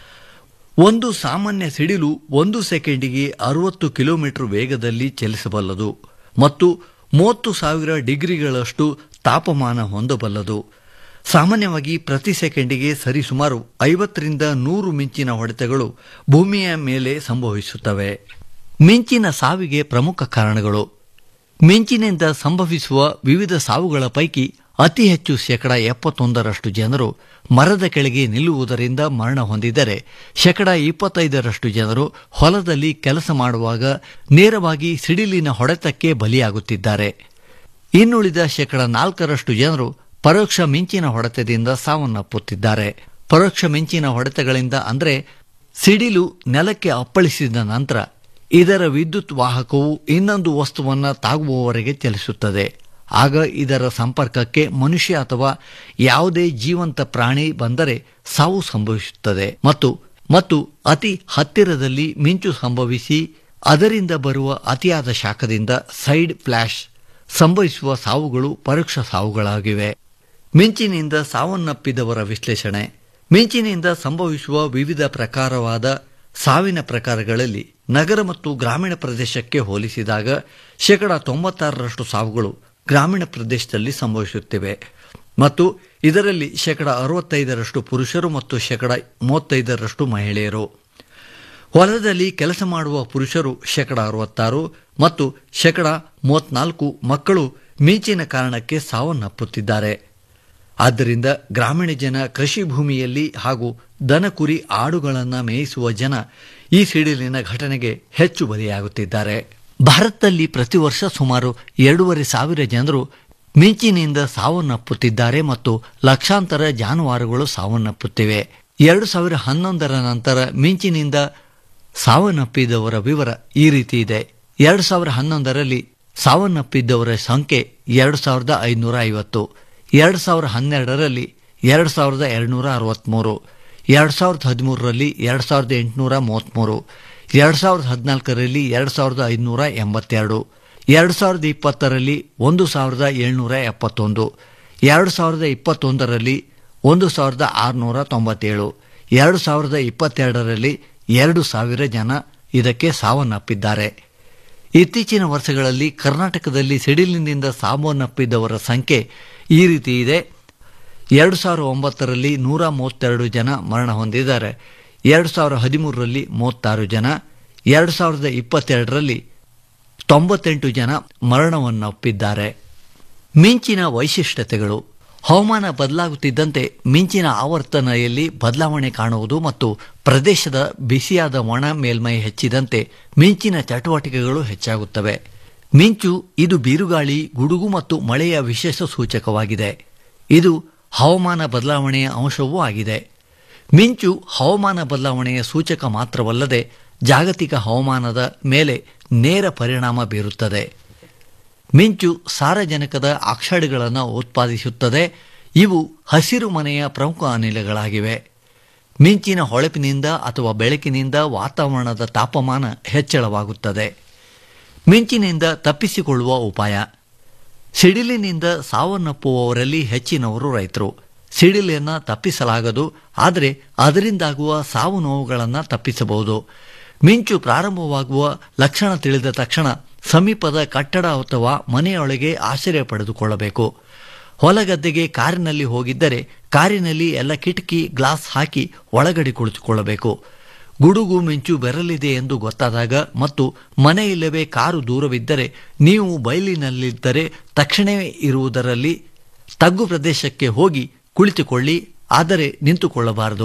ಒಂದು ಸಾಮಾನ್ಯ ಸಿಡಿಲು ಒಂದು ಸೆಕೆಂಡಿಗೆ ಅರವತ್ತು ಕಿಲೋಮೀಟರ್ ವೇಗದಲ್ಲಿ ಚಲಿಸಬಲ್ಲದು ಮತ್ತು ಮೂವತ್ತು ಸಾವಿರ ಡಿಗ್ರಿಗಳಷ್ಟು ತಾಪಮಾನ ಹೊಂದಬಲ್ಲದು ಸಾಮಾನ್ಯವಾಗಿ ಪ್ರತಿ ಸೆಕೆಂಡಿಗೆ ಸರಿಸುಮಾರು ಐವತ್ತರಿಂದ ನೂರು ಮಿಂಚಿನ ಹೊಡೆತಗಳು ಭೂಮಿಯ ಮೇಲೆ ಸಂಭವಿಸುತ್ತವೆ ಮಿಂಚಿನ ಸಾವಿಗೆ ಪ್ರಮುಖ ಕಾರಣಗಳು ಮಿಂಚಿನಿಂದ ಸಂಭವಿಸುವ ವಿವಿಧ ಸಾವುಗಳ ಪೈಕಿ ಅತಿ ಹೆಚ್ಚು ಶೇಕಡ ಎಪ್ಪತ್ತೊಂದರಷ್ಟು ಜನರು ಮರದ ಕೆಳಗೆ ನಿಲ್ಲುವುದರಿಂದ ಮರಣ ಹೊಂದಿದರೆ ಶೇಕಡ ಇಪ್ಪತ್ತೈದರಷ್ಟು ಜನರು ಹೊಲದಲ್ಲಿ ಕೆಲಸ ಮಾಡುವಾಗ ನೇರವಾಗಿ ಸಿಡಿಲಿನ ಹೊಡೆತಕ್ಕೆ ಬಲಿಯಾಗುತ್ತಿದ್ದಾರೆ ಇನ್ನುಳಿದ ಶೇಕಡ ನಾಲ್ಕರಷ್ಟು ಜನರು ಪರೋಕ್ಷ ಮಿಂಚಿನ ಹೊಡೆತದಿಂದ ಸಾವನ್ನಪ್ಪುತ್ತಿದ್ದಾರೆ ಪರೋಕ್ಷ ಮಿಂಚಿನ ಹೊಡೆತಗಳಿಂದ ಅಂದರೆ ಸಿಡಿಲು ನೆಲಕ್ಕೆ ಅಪ್ಪಳಿಸಿದ ನಂತರ ಇದರ ವಿದ್ಯುತ್ ವಾಹಕವು ಇನ್ನೊಂದು ವಸ್ತುವನ್ನು ತಾಗುವವರೆಗೆ ಚಲಿಸುತ್ತದೆ ಆಗ ಇದರ ಸಂಪರ್ಕಕ್ಕೆ ಮನುಷ್ಯ ಅಥವಾ ಯಾವುದೇ ಜೀವಂತ ಪ್ರಾಣಿ ಬಂದರೆ ಸಾವು ಸಂಭವಿಸುತ್ತದೆ ಮತ್ತು ಮತ್ತು ಅತಿ ಹತ್ತಿರದಲ್ಲಿ ಮಿಂಚು ಸಂಭವಿಸಿ ಅದರಿಂದ ಬರುವ ಅತಿಯಾದ ಶಾಖದಿಂದ ಸೈಡ್ ಫ್ಲಾಶ್ ಸಂಭವಿಸುವ ಸಾವುಗಳು ಪರೋಕ್ಷ ಸಾವುಗಳಾಗಿವೆ ಮಿಂಚಿನಿಂದ ಸಾವನ್ನಪ್ಪಿದವರ ವಿಶ್ಲೇಷಣೆ ಮಿಂಚಿನಿಂದ ಸಂಭವಿಸುವ ವಿವಿಧ ಪ್ರಕಾರವಾದ ಸಾವಿನ ಪ್ರಕಾರಗಳಲ್ಲಿ ನಗರ ಮತ್ತು ಗ್ರಾಮೀಣ ಪ್ರದೇಶಕ್ಕೆ ಹೋಲಿಸಿದಾಗ ಶೇಕಡ ತೊಂಬತ್ತಾರರಷ್ಟು ಸಾವುಗಳು ಗ್ರಾಮೀಣ ಪ್ರದೇಶದಲ್ಲಿ ಸಂಭವಿಸುತ್ತಿವೆ ಮತ್ತು ಇದರಲ್ಲಿ ಶೇಕಡ ಅರವತ್ತೈದರಷ್ಟು ಪುರುಷರು ಮತ್ತು ಶೇಕಡ ಮೂವತ್ತೈದರಷ್ಟು ಮಹಿಳೆಯರು ಹೊಲದಲ್ಲಿ ಕೆಲಸ ಮಾಡುವ ಪುರುಷರು ಶೇಕಡ ಅರವತ್ತಾರು ಮತ್ತು ಶೇಕಡ ಮೂವತ್ನಾಲ್ಕು ಮಕ್ಕಳು ಮಿಂಚಿನ ಕಾರಣಕ್ಕೆ ಸಾವನ್ನಪ್ಪುತ್ತಿದ್ದಾರೆ ಆದ್ದರಿಂದ ಗ್ರಾಮೀಣ ಜನ ಕೃಷಿ ಭೂಮಿಯಲ್ಲಿ ಹಾಗೂ ದನ ಕುರಿ ಆಡುಗಳನ್ನು ಮೇಯಿಸುವ ಜನ ಈ ಸಿಡಿಲಿನ ಘಟನೆಗೆ ಹೆಚ್ಚು ಬಲಿಯಾಗುತ್ತಿದ್ದಾರೆ ಭಾರತದಲ್ಲಿ ಪ್ರತಿ ವರ್ಷ ಸುಮಾರು ಎರಡೂವರೆ ಸಾವಿರ ಜನರು ಮಿಂಚಿನಿಂದ ಸಾವನ್ನಪ್ಪುತ್ತಿದ್ದಾರೆ ಮತ್ತು ಲಕ್ಷಾಂತರ ಜಾನುವಾರುಗಳು ಸಾವನ್ನಪ್ಪುತ್ತಿವೆ ಎರಡು ಸಾವಿರ ಹನ್ನೊಂದರ ನಂತರ ಮಿಂಚಿನಿಂದ ಸಾವನ್ನಪ್ಪಿದವರ ವಿವರ ಈ ರೀತಿ ಇದೆ ಎರಡು ಸಾವಿರ ಹನ್ನೊಂದರಲ್ಲಿ ಸಾವನ್ನಪ್ಪಿದ್ದವರ ಸಂಖ್ಯೆ ಎರಡು ಸಾವಿರದ ಐನೂರ ಐವತ್ತು ಎರಡು ಸಾವಿರ ಹನ್ನೆರಡರಲ್ಲಿ ಎರಡು ಸಾವಿರದ ಎರಡುನೂರ ಅರವತ್ತ್ಮೂರು ಎರಡು ಸಾವಿರದ ಹದಿಮೂರರಲ್ಲಿ ಎರಡು ಸಾವಿರದ ಎಂಟುನೂರ ಮೂವತ್ತ್ಮೂರು ಎರಡು ಸಾವಿರದ ಹದಿನಾಲ್ಕರಲ್ಲಿ ಎರಡು ಸಾವಿರದ ಐದುನೂರ ಎಂಬತ್ತೆರಡು ಎರಡು ಸಾವಿರದ ಇಪ್ಪತ್ತರಲ್ಲಿ ಒಂದು ಸಾವಿರದ ಏಳ್ನೂರ ಎಪ್ಪತ್ತೊಂದು ಎರಡು ಸಾವಿರದ ಇಪ್ಪತ್ತೊಂದರಲ್ಲಿ ಒಂದು ಸಾವಿರದ ಆರುನೂರ ತೊಂಬತ್ತೇಳು ಎರಡು ಸಾವಿರದ ಇಪ್ಪತ್ತೆರಡರಲ್ಲಿ ಎರಡು ಸಾವಿರ ಜನ ಇದಕ್ಕೆ ಸಾವನ್ನಪ್ಪಿದ್ದಾರೆ ಇತ್ತೀಚಿನ ವರ್ಷಗಳಲ್ಲಿ ಕರ್ನಾಟಕದಲ್ಲಿ ಸಿಡಿಲಿನಿಂದ ಸಾವನ್ನಪ್ಪಿದವರ ಸಂಖ್ಯೆ ಈ ರೀತಿ ಇದೆ ಎರಡು ಸಾವಿರದ ಒಂಬತ್ತರಲ್ಲಿ ನೂರ ಮೂವತ್ತೆರಡು ಜನ ಮರಣ ಹೊಂದಿದ್ದಾರೆ ಎರಡು ಸಾವಿರದ ಹದಿಮೂರರಲ್ಲಿ ಮೂವತ್ತಾರು ಜನ ಎರಡು ಸಾವಿರದ ಇಪ್ಪತ್ತೆರಡರಲ್ಲಿ ತೊಂಬತ್ತೆಂಟು ಜನ ಮರಣವನ್ನಪ್ಪಿದ್ದಾರೆ ಮಿಂಚಿನ ವೈಶಿಷ್ಟ್ಯತೆಗಳು ಹವಾಮಾನ ಬದಲಾಗುತ್ತಿದ್ದಂತೆ ಮಿಂಚಿನ ಆವರ್ತನೆಯಲ್ಲಿ ಬದಲಾವಣೆ ಕಾಣುವುದು ಮತ್ತು ಪ್ರದೇಶದ ಬಿಸಿಯಾದ ಒಣ ಮೇಲ್ಮೈ ಹೆಚ್ಚಿದಂತೆ ಮಿಂಚಿನ ಚಟುವಟಿಕೆಗಳು ಹೆಚ್ಚಾಗುತ್ತವೆ ಮಿಂಚು ಇದು ಬಿರುಗಾಳಿ ಗುಡುಗು ಮತ್ತು ಮಳೆಯ ವಿಶೇಷ ಸೂಚಕವಾಗಿದೆ ಇದು ಹವಾಮಾನ ಬದಲಾವಣೆಯ ಅಂಶವೂ ಆಗಿದೆ ಮಿಂಚು ಹವಾಮಾನ ಬದಲಾವಣೆಯ ಸೂಚಕ ಮಾತ್ರವಲ್ಲದೆ ಜಾಗತಿಕ ಹವಾಮಾನದ ಮೇಲೆ ನೇರ ಪರಿಣಾಮ ಬೀರುತ್ತದೆ ಮಿಂಚು ಸಾರಜನಕದ ಆಕ್ಸೈಡ್ಗಳನ್ನು ಉತ್ಪಾದಿಸುತ್ತದೆ ಇವು ಹಸಿರು ಮನೆಯ ಪ್ರಮುಖ ಅನಿಲಗಳಾಗಿವೆ ಮಿಂಚಿನ ಹೊಳಪಿನಿಂದ ಅಥವಾ ಬೆಳಕಿನಿಂದ ವಾತಾವರಣದ ತಾಪಮಾನ ಹೆಚ್ಚಳವಾಗುತ್ತದೆ ಮಿಂಚಿನಿಂದ ತಪ್ಪಿಸಿಕೊಳ್ಳುವ ಉಪಾಯ ಸಿಡಿಲಿನಿಂದ ಸಾವನ್ನಪ್ಪುವವರಲ್ಲಿ ಹೆಚ್ಚಿನವರು ರೈತರು ಸಿಡಿಲನ್ನು ತಪ್ಪಿಸಲಾಗದು ಆದರೆ ಅದರಿಂದಾಗುವ ಸಾವು ನೋವುಗಳನ್ನು ತಪ್ಪಿಸಬಹುದು ಮಿಂಚು ಪ್ರಾರಂಭವಾಗುವ ಲಕ್ಷಣ ತಿಳಿದ ತಕ್ಷಣ ಸಮೀಪದ ಕಟ್ಟಡ ಅಥವಾ ಮನೆಯೊಳಗೆ ಆಶ್ರಯ ಪಡೆದುಕೊಳ್ಳಬೇಕು ಹೊಲಗದ್ದೆಗೆ ಕಾರಿನಲ್ಲಿ ಹೋಗಿದ್ದರೆ ಕಾರಿನಲ್ಲಿ ಎಲ್ಲ ಕಿಟಕಿ ಗ್ಲಾಸ್ ಹಾಕಿ ಒಳಗಡೆ ಕುಳಿತುಕೊಳ್ಳಬೇಕು ಗುಡುಗು ಮಿಂಚು ಬೆರಲಿದೆ ಎಂದು ಗೊತ್ತಾದಾಗ ಮತ್ತು ಮನೆ ಇಲ್ಲವೇ ಕಾರು ದೂರವಿದ್ದರೆ ನೀವು ಬಯಲಿನಲ್ಲಿದ್ದರೆ ತಕ್ಷಣವೇ ಇರುವುದರಲ್ಲಿ ತಗ್ಗು ಪ್ರದೇಶಕ್ಕೆ ಹೋಗಿ ಕುಳಿತುಕೊಳ್ಳಿ ಆದರೆ ನಿಂತುಕೊಳ್ಳಬಾರದು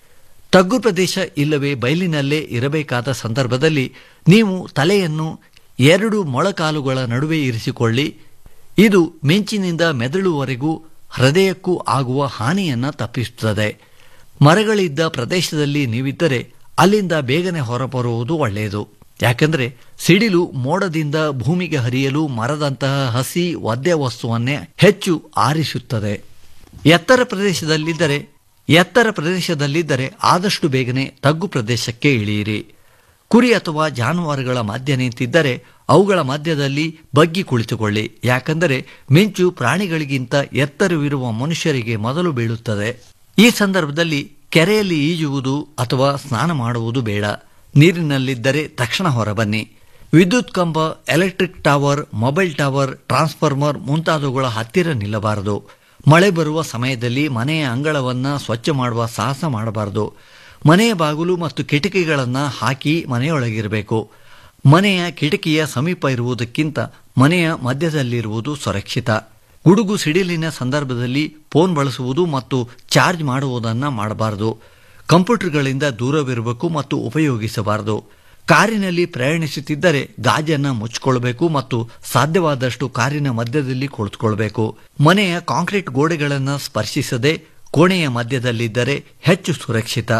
ತಗ್ಗು ಪ್ರದೇಶ ಇಲ್ಲವೇ ಬಯಲಿನಲ್ಲೇ ಇರಬೇಕಾದ ಸಂದರ್ಭದಲ್ಲಿ ನೀವು ತಲೆಯನ್ನು ಎರಡು ಮೊಳಕಾಲುಗಳ ನಡುವೆ ಇರಿಸಿಕೊಳ್ಳಿ ಇದು ಮಿಂಚಿನಿಂದ ಮೆದುಳುವರೆಗೂ ಹೃದಯಕ್ಕೂ ಆಗುವ ಹಾನಿಯನ್ನು ತಪ್ಪಿಸುತ್ತದೆ ಮರಗಳಿದ್ದ ಪ್ರದೇಶದಲ್ಲಿ ನೀವಿದ್ದರೆ ಅಲ್ಲಿಂದ ಬೇಗನೆ ಹೊರಬರುವುದು ಒಳ್ಳೆಯದು ಯಾಕೆಂದರೆ ಸಿಡಿಲು ಮೋಡದಿಂದ ಭೂಮಿಗೆ ಹರಿಯಲು ಮರದಂತಹ ಹಸಿ ಒದ್ದೆ ವಸ್ತುವನ್ನೇ ಹೆಚ್ಚು ಆರಿಸುತ್ತದೆ ಎತ್ತರ ಪ್ರದೇಶದಲ್ಲಿದ್ದರೆ ಎತ್ತರ ಪ್ರದೇಶದಲ್ಲಿದ್ದರೆ ಆದಷ್ಟು ಬೇಗನೆ ತಗ್ಗು ಪ್ರದೇಶಕ್ಕೆ ಇಳಿಯಿರಿ ಕುರಿ ಅಥವಾ ಜಾನುವಾರುಗಳ ಮಧ್ಯ ನಿಂತಿದ್ದರೆ ಅವುಗಳ ಮಧ್ಯದಲ್ಲಿ ಬಗ್ಗಿ ಕುಳಿತುಕೊಳ್ಳಿ ಯಾಕಂದರೆ ಮಿಂಚು ಪ್ರಾಣಿಗಳಿಗಿಂತ ಎತ್ತರವಿರುವ ಮನುಷ್ಯರಿಗೆ ಮೊದಲು ಬೀಳುತ್ತದೆ ಈ ಸಂದರ್ಭದಲ್ಲಿ ಕೆರೆಯಲ್ಲಿ ಈಜುವುದು ಅಥವಾ ಸ್ನಾನ ಮಾಡುವುದು ಬೇಡ ನೀರಿನಲ್ಲಿದ್ದರೆ ತಕ್ಷಣ ಹೊರಬನ್ನಿ ವಿದ್ಯುತ್ ಕಂಬ electric tower mobile tower transformer ಮುಂತಾದವುಗಳ ಹತ್ತಿರ ನಿಲ್ಲಬಾರದು ಮಳೆ ಬರುವ ಸಮಯದಲ್ಲಿ ಮನೆಯ ಅಂಗಳವನ್ನು ಸ್ವಚ್ಛ ಮಾಡುವ ಸಾಹಸ ಮಾಡಬಾರದು ಮನೆಯ ಬಾಗಿಲು ಮತ್ತು ಕಿಟಕಿಗಳನ್ನು ಹಾಕಿ ಮನೆಯೊಳಗಿರಬೇಕು ಮನೆಯ ಕಿಟಕಿಯ ಸಮೀಪ ಇರುವುದಕ್ಕಿಂತ ಮನೆಯ ಮಧ್ಯದಲ್ಲಿರುವುದು ಸುರಕ್ಷಿತ ಗುಡುಗು ಸಿಡಿಲಿನ ಸಂದರ್ಭದಲ್ಲಿ ಫೋನ್ ಬಳಸುವುದು ಮತ್ತು ಚಾರ್ಜ್ ಮಾಡುವುದನ್ನು ಮಾಡಬಾರದು ಕಂಪ್ಯೂಟರ್ಗಳಿಂದ ದೂರವಿರಬೇಕು ಮತ್ತು ಉಪಯೋಗಿಸಬಾರದು ಕಾರಿನಲ್ಲಿ ಪ್ರಯಾಣಿಸುತ್ತಿದ್ದರೆ ಗಾಜನ್ನು ಮುಚ್ಚಿಕೊಳ್ಳಬೇಕು ಮತ್ತು ಸಾಧ್ಯವಾದಷ್ಟು ಕಾರಿನ ಮಧ್ಯದಲ್ಲಿ ಕುಳಿತುಕೊಳ್ಬೇಕು ಮನೆಯ ಕಾಂಕ್ರೀಟ್ ಗೋಡೆಗಳನ್ನು ಸ್ಪರ್ಶಿಸದೆ ಕೋಣೆಯ ಮಧ್ಯದಲ್ಲಿದ್ದರೆ ಹೆಚ್ಚು ಸುರಕ್ಷಿತ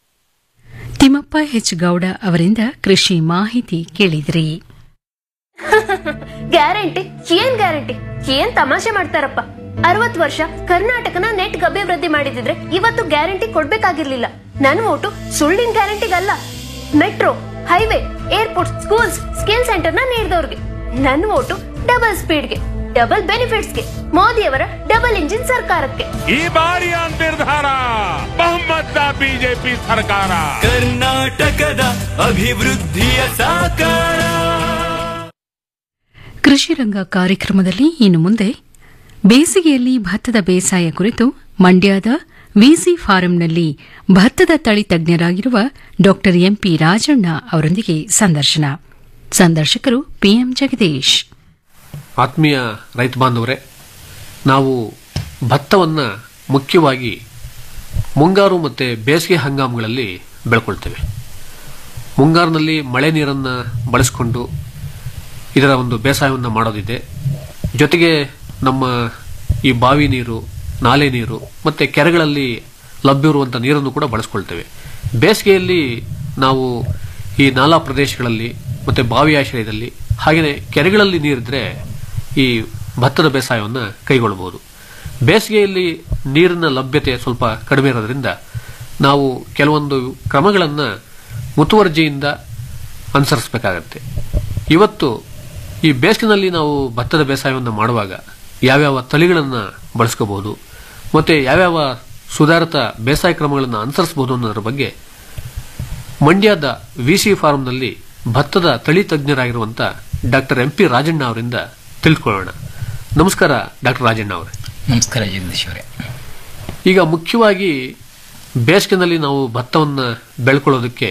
ತಿಮ್ಮಪ್ಪ ಹೆಚ್ ಗೌಡ ಅವರಿಂದ ಕೃಷಿ ಮಾಹಿತಿ ಕೇಳಿದ್ರಿ ಗ್ಯಾರಂಟಿ ಏನ್ ಗ್ಯಾರಂಟಿ ಏನ್ ತಮಾಷೆ ಮಾಡ್ತಾರಪ್ಪ ಅರವತ್ ವರ್ಷ ಕರ್ನಾಟಕನ ನೆಟ್ ಅಭಿವೃದ್ಧಿ ಮಾಡಿದಿದ್ರೆ ಇವತ್ತು ಗ್ಯಾರಂಟಿ ಕೊಡ್ಬೇಕಾಗಿರ್ಲಿಲ್ಲ ನನ್ ಓಟು ಸುಳ್ಳಿನ ಗ್ಯಾರಂಟಿಗಲ್ಲ metro highway airport schools skill centre ನ ನೀಡಿದವ್ರಿಗೆ ನನ್ ಓಟು ಡಬಲ್ ಸ್ಪೀಡ್ಗೆ ಡಬಲ್ ಬೆನಿಫಿಟ್ಸ್ಗೆ ಮೋದಿಯವರ ಡಬಲ್ ಇಂಜಿನ್ ಸರ್ಕಾರಕ್ಕೆ ಈ ಬಾರಿಯ ನಿರ್ಧಾರ ಬಹುಮತ ಬಿಜೆಪಿ ಸರ್ಕಾರ ಕರ್ನಾಟಕದ ಅಭಿವೃದ್ಧಿಯ ಸಾಕಾರ ಕೃಷಿ ರಂಗ ಕಾರ್ಯಕ್ರಮದಲ್ಲಿ ಇನ್ನು ಮುಂದೆ ಬೇಸಿಗೆಯಲ್ಲಿ ಭತ್ತದ ಬೇಸಾಯ ಕುರಿತು ಮಂಡ್ಯದ ವಿಸಿ ಫಾರಂನಲ್ಲಿ ಭತ್ತದ ತಳಿ ತಜ್ಞರಾಗಿರುವ ಡಾ ಎಂಪಿ ರಾಜಣ್ಣ ಅವರೊಂದಿಗೆ ಸಂದರ್ಶನ ಸಂದರ್ಶಕರು ಪಿಎಂ ಜಗದೀಶ್ ಆತ್ಮೀಯ ರೈತ ಬಾಂಧವರೇ ನಾವು ಭತ್ತವನ್ನು ಮುಖ್ಯವಾಗಿ ಮುಂಗಾರು ಮತ್ತು ಬೇಸಿಗೆ ಹಂಗಾಮುಗಳಲ್ಲಿ ಬೆಳ್ಕೊಳ್ತೇವೆ ಮುಂಗಾರಿನಲ್ಲಿ ಮಳೆ ನೀರನ್ನು ಬಳಸಿಕೊಂಡು ಇದರ ಒಂದು ಬೇಸಾಯವನ್ನು ಮಾಡೋದಿದೆ ಜೊತೆಗೆ ನಮ್ಮ ಈ ಬಾವಿ ನೀರು ನಾಲೆ ನೀರು ಮತ್ತು ಕೆರೆಗಳಲ್ಲಿ ಲಭ್ಯವಿರುವಂಥ ನೀರನ್ನು ಕೂಡ ಬಳಸ್ಕೊಳ್ತೇವೆ ಬೇಸಿಗೆಯಲ್ಲಿ ನಾವು ಈ ನಾಲಾ ಪ್ರದೇಶಗಳಲ್ಲಿ ಮತ್ತು ಬಾವಿ ಆಶ್ರಯದಲ್ಲಿ ಹಾಗೆಯೇ ಕೆರೆಗಳಲ್ಲಿ ನೀರಿದ್ರೆ ಈ ಭತ್ತದ ಬೇಸಾಯವನ್ನು ಕೈಗೊಳ್ಳಬಹುದು ಬೇಸಿಗೆಯಲ್ಲಿ ನೀರಿನ ಲಭ್ಯತೆ ಸ್ವಲ್ಪ ಕಡಿಮೆ ಇರೋದ್ರಿಂದ ನಾವು ಕೆಲವೊಂದು ಕ್ರಮಗಳನ್ನು ಮುತುವರ್ಜಿಯಿಂದ ಅನುಸರಿಸಬೇಕಾಗತ್ತೆ ಇವತ್ತು ಈ ಬೇಸಿಗೆನಲ್ಲಿ ನಾವು ಭತ್ತದ ಬೇಸಾಯವನ್ನು ಮಾಡುವಾಗ ಯಾವ್ಯಾವ ತಳಿಗಳನ್ನು ಬಳಸ್ಕೋಬಹುದು ಮತ್ತೆ ಯಾವ್ಯಾವ ಸುಧಾರಿತ ಬೇಸಾಯ ಕ್ರಮಗಳನ್ನು ಅನುಸರಿಸಬಹುದು ಅನ್ನೋದ್ರ ಬಗ್ಗೆ ಮಂಡ್ಯದ ವಿಸಿ ಫಾರಂನಲ್ಲಿ ಭತ್ತದ ತಳಿ ತಜ್ಞರಾಗಿರುವಂತ ಡಾಕ್ಟರ್ ಎಂ ಪಿ ರಾಜಣ್ಣ ಅವರಿಂದ ತಿಳ್ಕೊಳ್ಳೋಣ ನಮಸ್ಕಾರ ಡಾಕ್ಟರ್ ರಾಜಣ್ಣ ಅವರೇ ನಮಸ್ಕಾರ ಜಗದೀಶ್ ಅವರೇ ಈಗ ಮುಖ್ಯವಾಗಿ ಬೇಸಿಗೆನಲ್ಲಿ ನಾವು ಭತ್ತವನ್ನು ಬೆಳ್ಕೊಳ್ಳೋದಕ್ಕೆ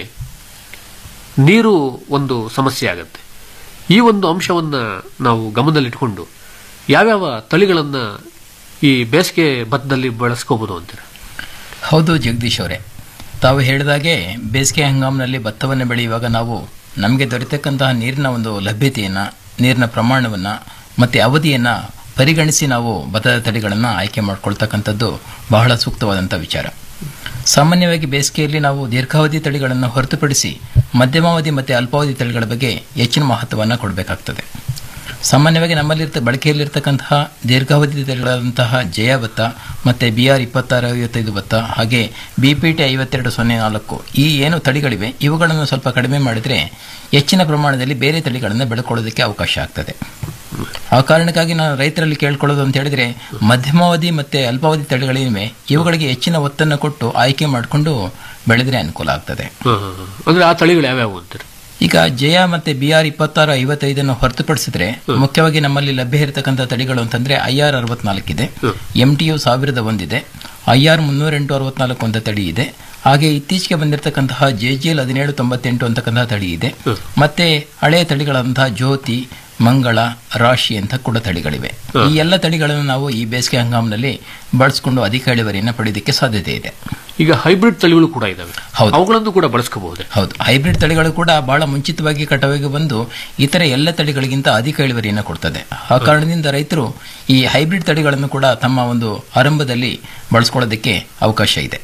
ನೀರು ಒಂದು ಸಮಸ್ಯೆ ಆಗುತ್ತೆ ಈ ಒಂದು ಅಂಶವನ್ನ ನಾವು ಗಮನದಲ್ಲಿಟ್ಕೊಂಡು ಯಾವ್ಯಾವ ತಳಿಗಳನ್ನ ಈ ಬೇಸಿಗೆ ಭತ್ತದಲ್ಲಿ ಬಳಸ್ಕೋಬಹುದು ಅಂತೀರ ಹೌದು ಜಗದೀಶ್ ಅವರೇ ತಾವು ಹೇಳಿದಾಗೆ ಬೇಸಿಗೆ ಹಂಗಾಮಿನಲ್ಲಿ ಭತ್ತವನ್ನು ಬೆಳೆಯುವಾಗ ನಾವು ನಮಗೆ ದೊರೆತಕ್ಕಂತಹ ನೀರಿನ ಒಂದು ಲಭ್ಯತೆಯನ್ನು ನೀರಿನ ಪ್ರಮಾಣವನ್ನು ಮತ್ತು ಅವಧಿಯನ್ನು ಪರಿಗಣಿಸಿ ನಾವು ಭತ್ತದ ತಳಿಗಳನ್ನು ಆಯ್ಕೆ ಮಾಡ್ಕೊಳ್ತಕ್ಕಂಥದ್ದು ಬಹಳ ಸೂಕ್ತವಾದಂಥ ವಿಚಾರ ಸಾಮಾನ್ಯವಾಗಿ ಬೇಸಿಗೆಯಲ್ಲಿ ನಾವು ದೀರ್ಘಾವಧಿ ತಳಿಗಳನ್ನು ಹೊರತುಪಡಿಸಿ ಮಧ್ಯಮಾವಧಿ ಮತ್ತು ಅಲ್ಪಾವಧಿ ತಳಿಗಳ ಬಗ್ಗೆ ಹೆಚ್ಚಿನ ಮಹತ್ವವನ್ನು ಕೊಡಬೇಕಾಗ್ತದೆ ಸಾಮಾನ್ಯವಾಗಿ ನಮ್ಮಲ್ಲಿರ್ತ ಬಳಕೆಯಲ್ಲಿರ್ತಕ್ಕಂತಹ ದೀರ್ಘಾವಧಿ ತಳಿಗಳಾದಂತಹ ಜಯ ಭತ್ತ ಮತ್ತು ಬಿ ಆರ್ ಇಪ್ಪತ್ತಾರು ಐವತ್ತೈದು ಭತ್ತ ಹಾಗೆ ಬಿ ಪಿ ಟಿ ಐವತ್ತೆರಡು ಸೊನ್ನೆ ನಾಲ್ಕು ಈ ಏನು ತಳಿಗಳಿವೆ ಇವುಗಳನ್ನು ಸ್ವಲ್ಪ ಕಡಿಮೆ ಮಾಡಿದರೆ ಹೆಚ್ಚಿನ ಪ್ರಮಾಣದಲ್ಲಿ ಬೇರೆ ತಳಿಗಳನ್ನು ಬೆಳ್ಕೊಳ್ಳೋದಕ್ಕೆ ಅವಕಾಶ ಆಗ್ತದೆ ಆ ಕಾರಣಕ್ಕಾಗಿ ನಾನು ರೈತರಲ್ಲಿ ಕೇಳ್ಕೊಳ್ಳೋದು ಅಂತ ಹೇಳಿದ್ರೆ ಮಧ್ಯಮಾವಧಿ ಮತ್ತು ಅಲ್ಪಾವಧಿ ತಳಿಗಳಿವೆ ಇವುಗಳಿಗೆ ಹೆಚ್ಚಿನ ಒತ್ತನ್ನು ಕೊಟ್ಟು ಆಯ್ಕೆ ಮಾಡಿಕೊಂಡು ಬೆಳೆದ್ರೆ ಅನುಕೂಲ ಆಗ್ತದೆ ಅಂದ್ರೆ ಆ ತಳಿಗಳು ಯಾವ್ಯಾವು ಅಂತೀರ ಈಗ ಜಯ ಮತ್ತೆ ಬಿ ಆರ್ ಇಪ್ಪತ್ತಾರು ಐವತ್ತೈದನ್ನು ಹೊರತುಪಡಿಸಿದ್ರೆ ಮುಖ್ಯವಾಗಿ ನಮ್ಮಲ್ಲಿ ಲಭ್ಯ ಇರತಕ್ಕಂಥ ತಳಿಗಳು ಅಂತಂದ್ರೆ ಐ ಆರ್ ಅರವತ್ನಾಲ್ಕಿದೆ ಎಂ ಟಿ ಯು ಸಾವಿರದ ಒಂದಿದೆ ಐ ಆರ್ ಮುನ್ನೂರ ಎಂಟು ಅರವತ್ನಾಲ್ಕು ಅಂತ ತಳಿ ಇದೆ ಹಾಗೆ ಇತ್ತೀಚೆಗೆ ಬಂದಿರತಕ್ಕಂತಹ ಜೆ ಜಿ ಎಲ್ ಹದಿನೇಳು ತೊಂಬತ್ತೆಂಟು ಅಂತಕ್ಕಂತಹ ತಳಿ ಇದೆ ಮತ್ತೆ ಹಳೆಯ ತಳಿಗಳಂತಹ ಜ್ಯೋತಿ ಮಂಗಳ ರಾಶಿ ಅಂತ ಕೂಡ ತಳಿಗಳಿವೆ ಈ ಎಲ್ಲ ತಳಿಗಳನ್ನು ನಾವು ಈ ಬೇಸಿಗೆ ಹಂಗಾಮಿನಲ್ಲಿ ಬಳಸಿಕೊಂಡು ಅಧಿಕ ಇಳುವರಿಯನ್ನು ಪಡೆಯೋದಕ್ಕೆ ಸಾಧ್ಯತೆ ಇದೆ ಈಗ ಹೈಬ್ರಿಡ್ ತಳಿಗಳು ಕೂಡ ಇದಾವೆ ಹೌದು. ಅವುಗಳನ್ನು ಕೂಡ ಬಳಸ್ಕೋಬಹುದೇ ಹೌದು ಹೈಬ್ರಿಡ್ ತಳಿಗಳು ಕೂಡ ಬಹಳ ಮುಂಚಿತವಾಗಿ ಕಟಾವಿಗೆ ಬಂದು ಇತರ ಎಲ್ಲ ತಳಿಗಳಿಗಿಂತ ಅಧಿಕ ಇಳುವರಿಯನ್ನು ಕೊಡ್ತದೆ ಆ ಕಾರಣದಿಂದ ರೈತರು ಈ ಹೈಬ್ರಿಡ್ ತಳಿಗಳನ್ನು ಕೂಡ ತಮ್ಮ ಒಂದು ಆರಂಭದಲ್ಲಿ ಬಳಸ್ಕೊಳ್ಳೋದಕ್ಕೆ ಅವಕಾಶ ಇದೆ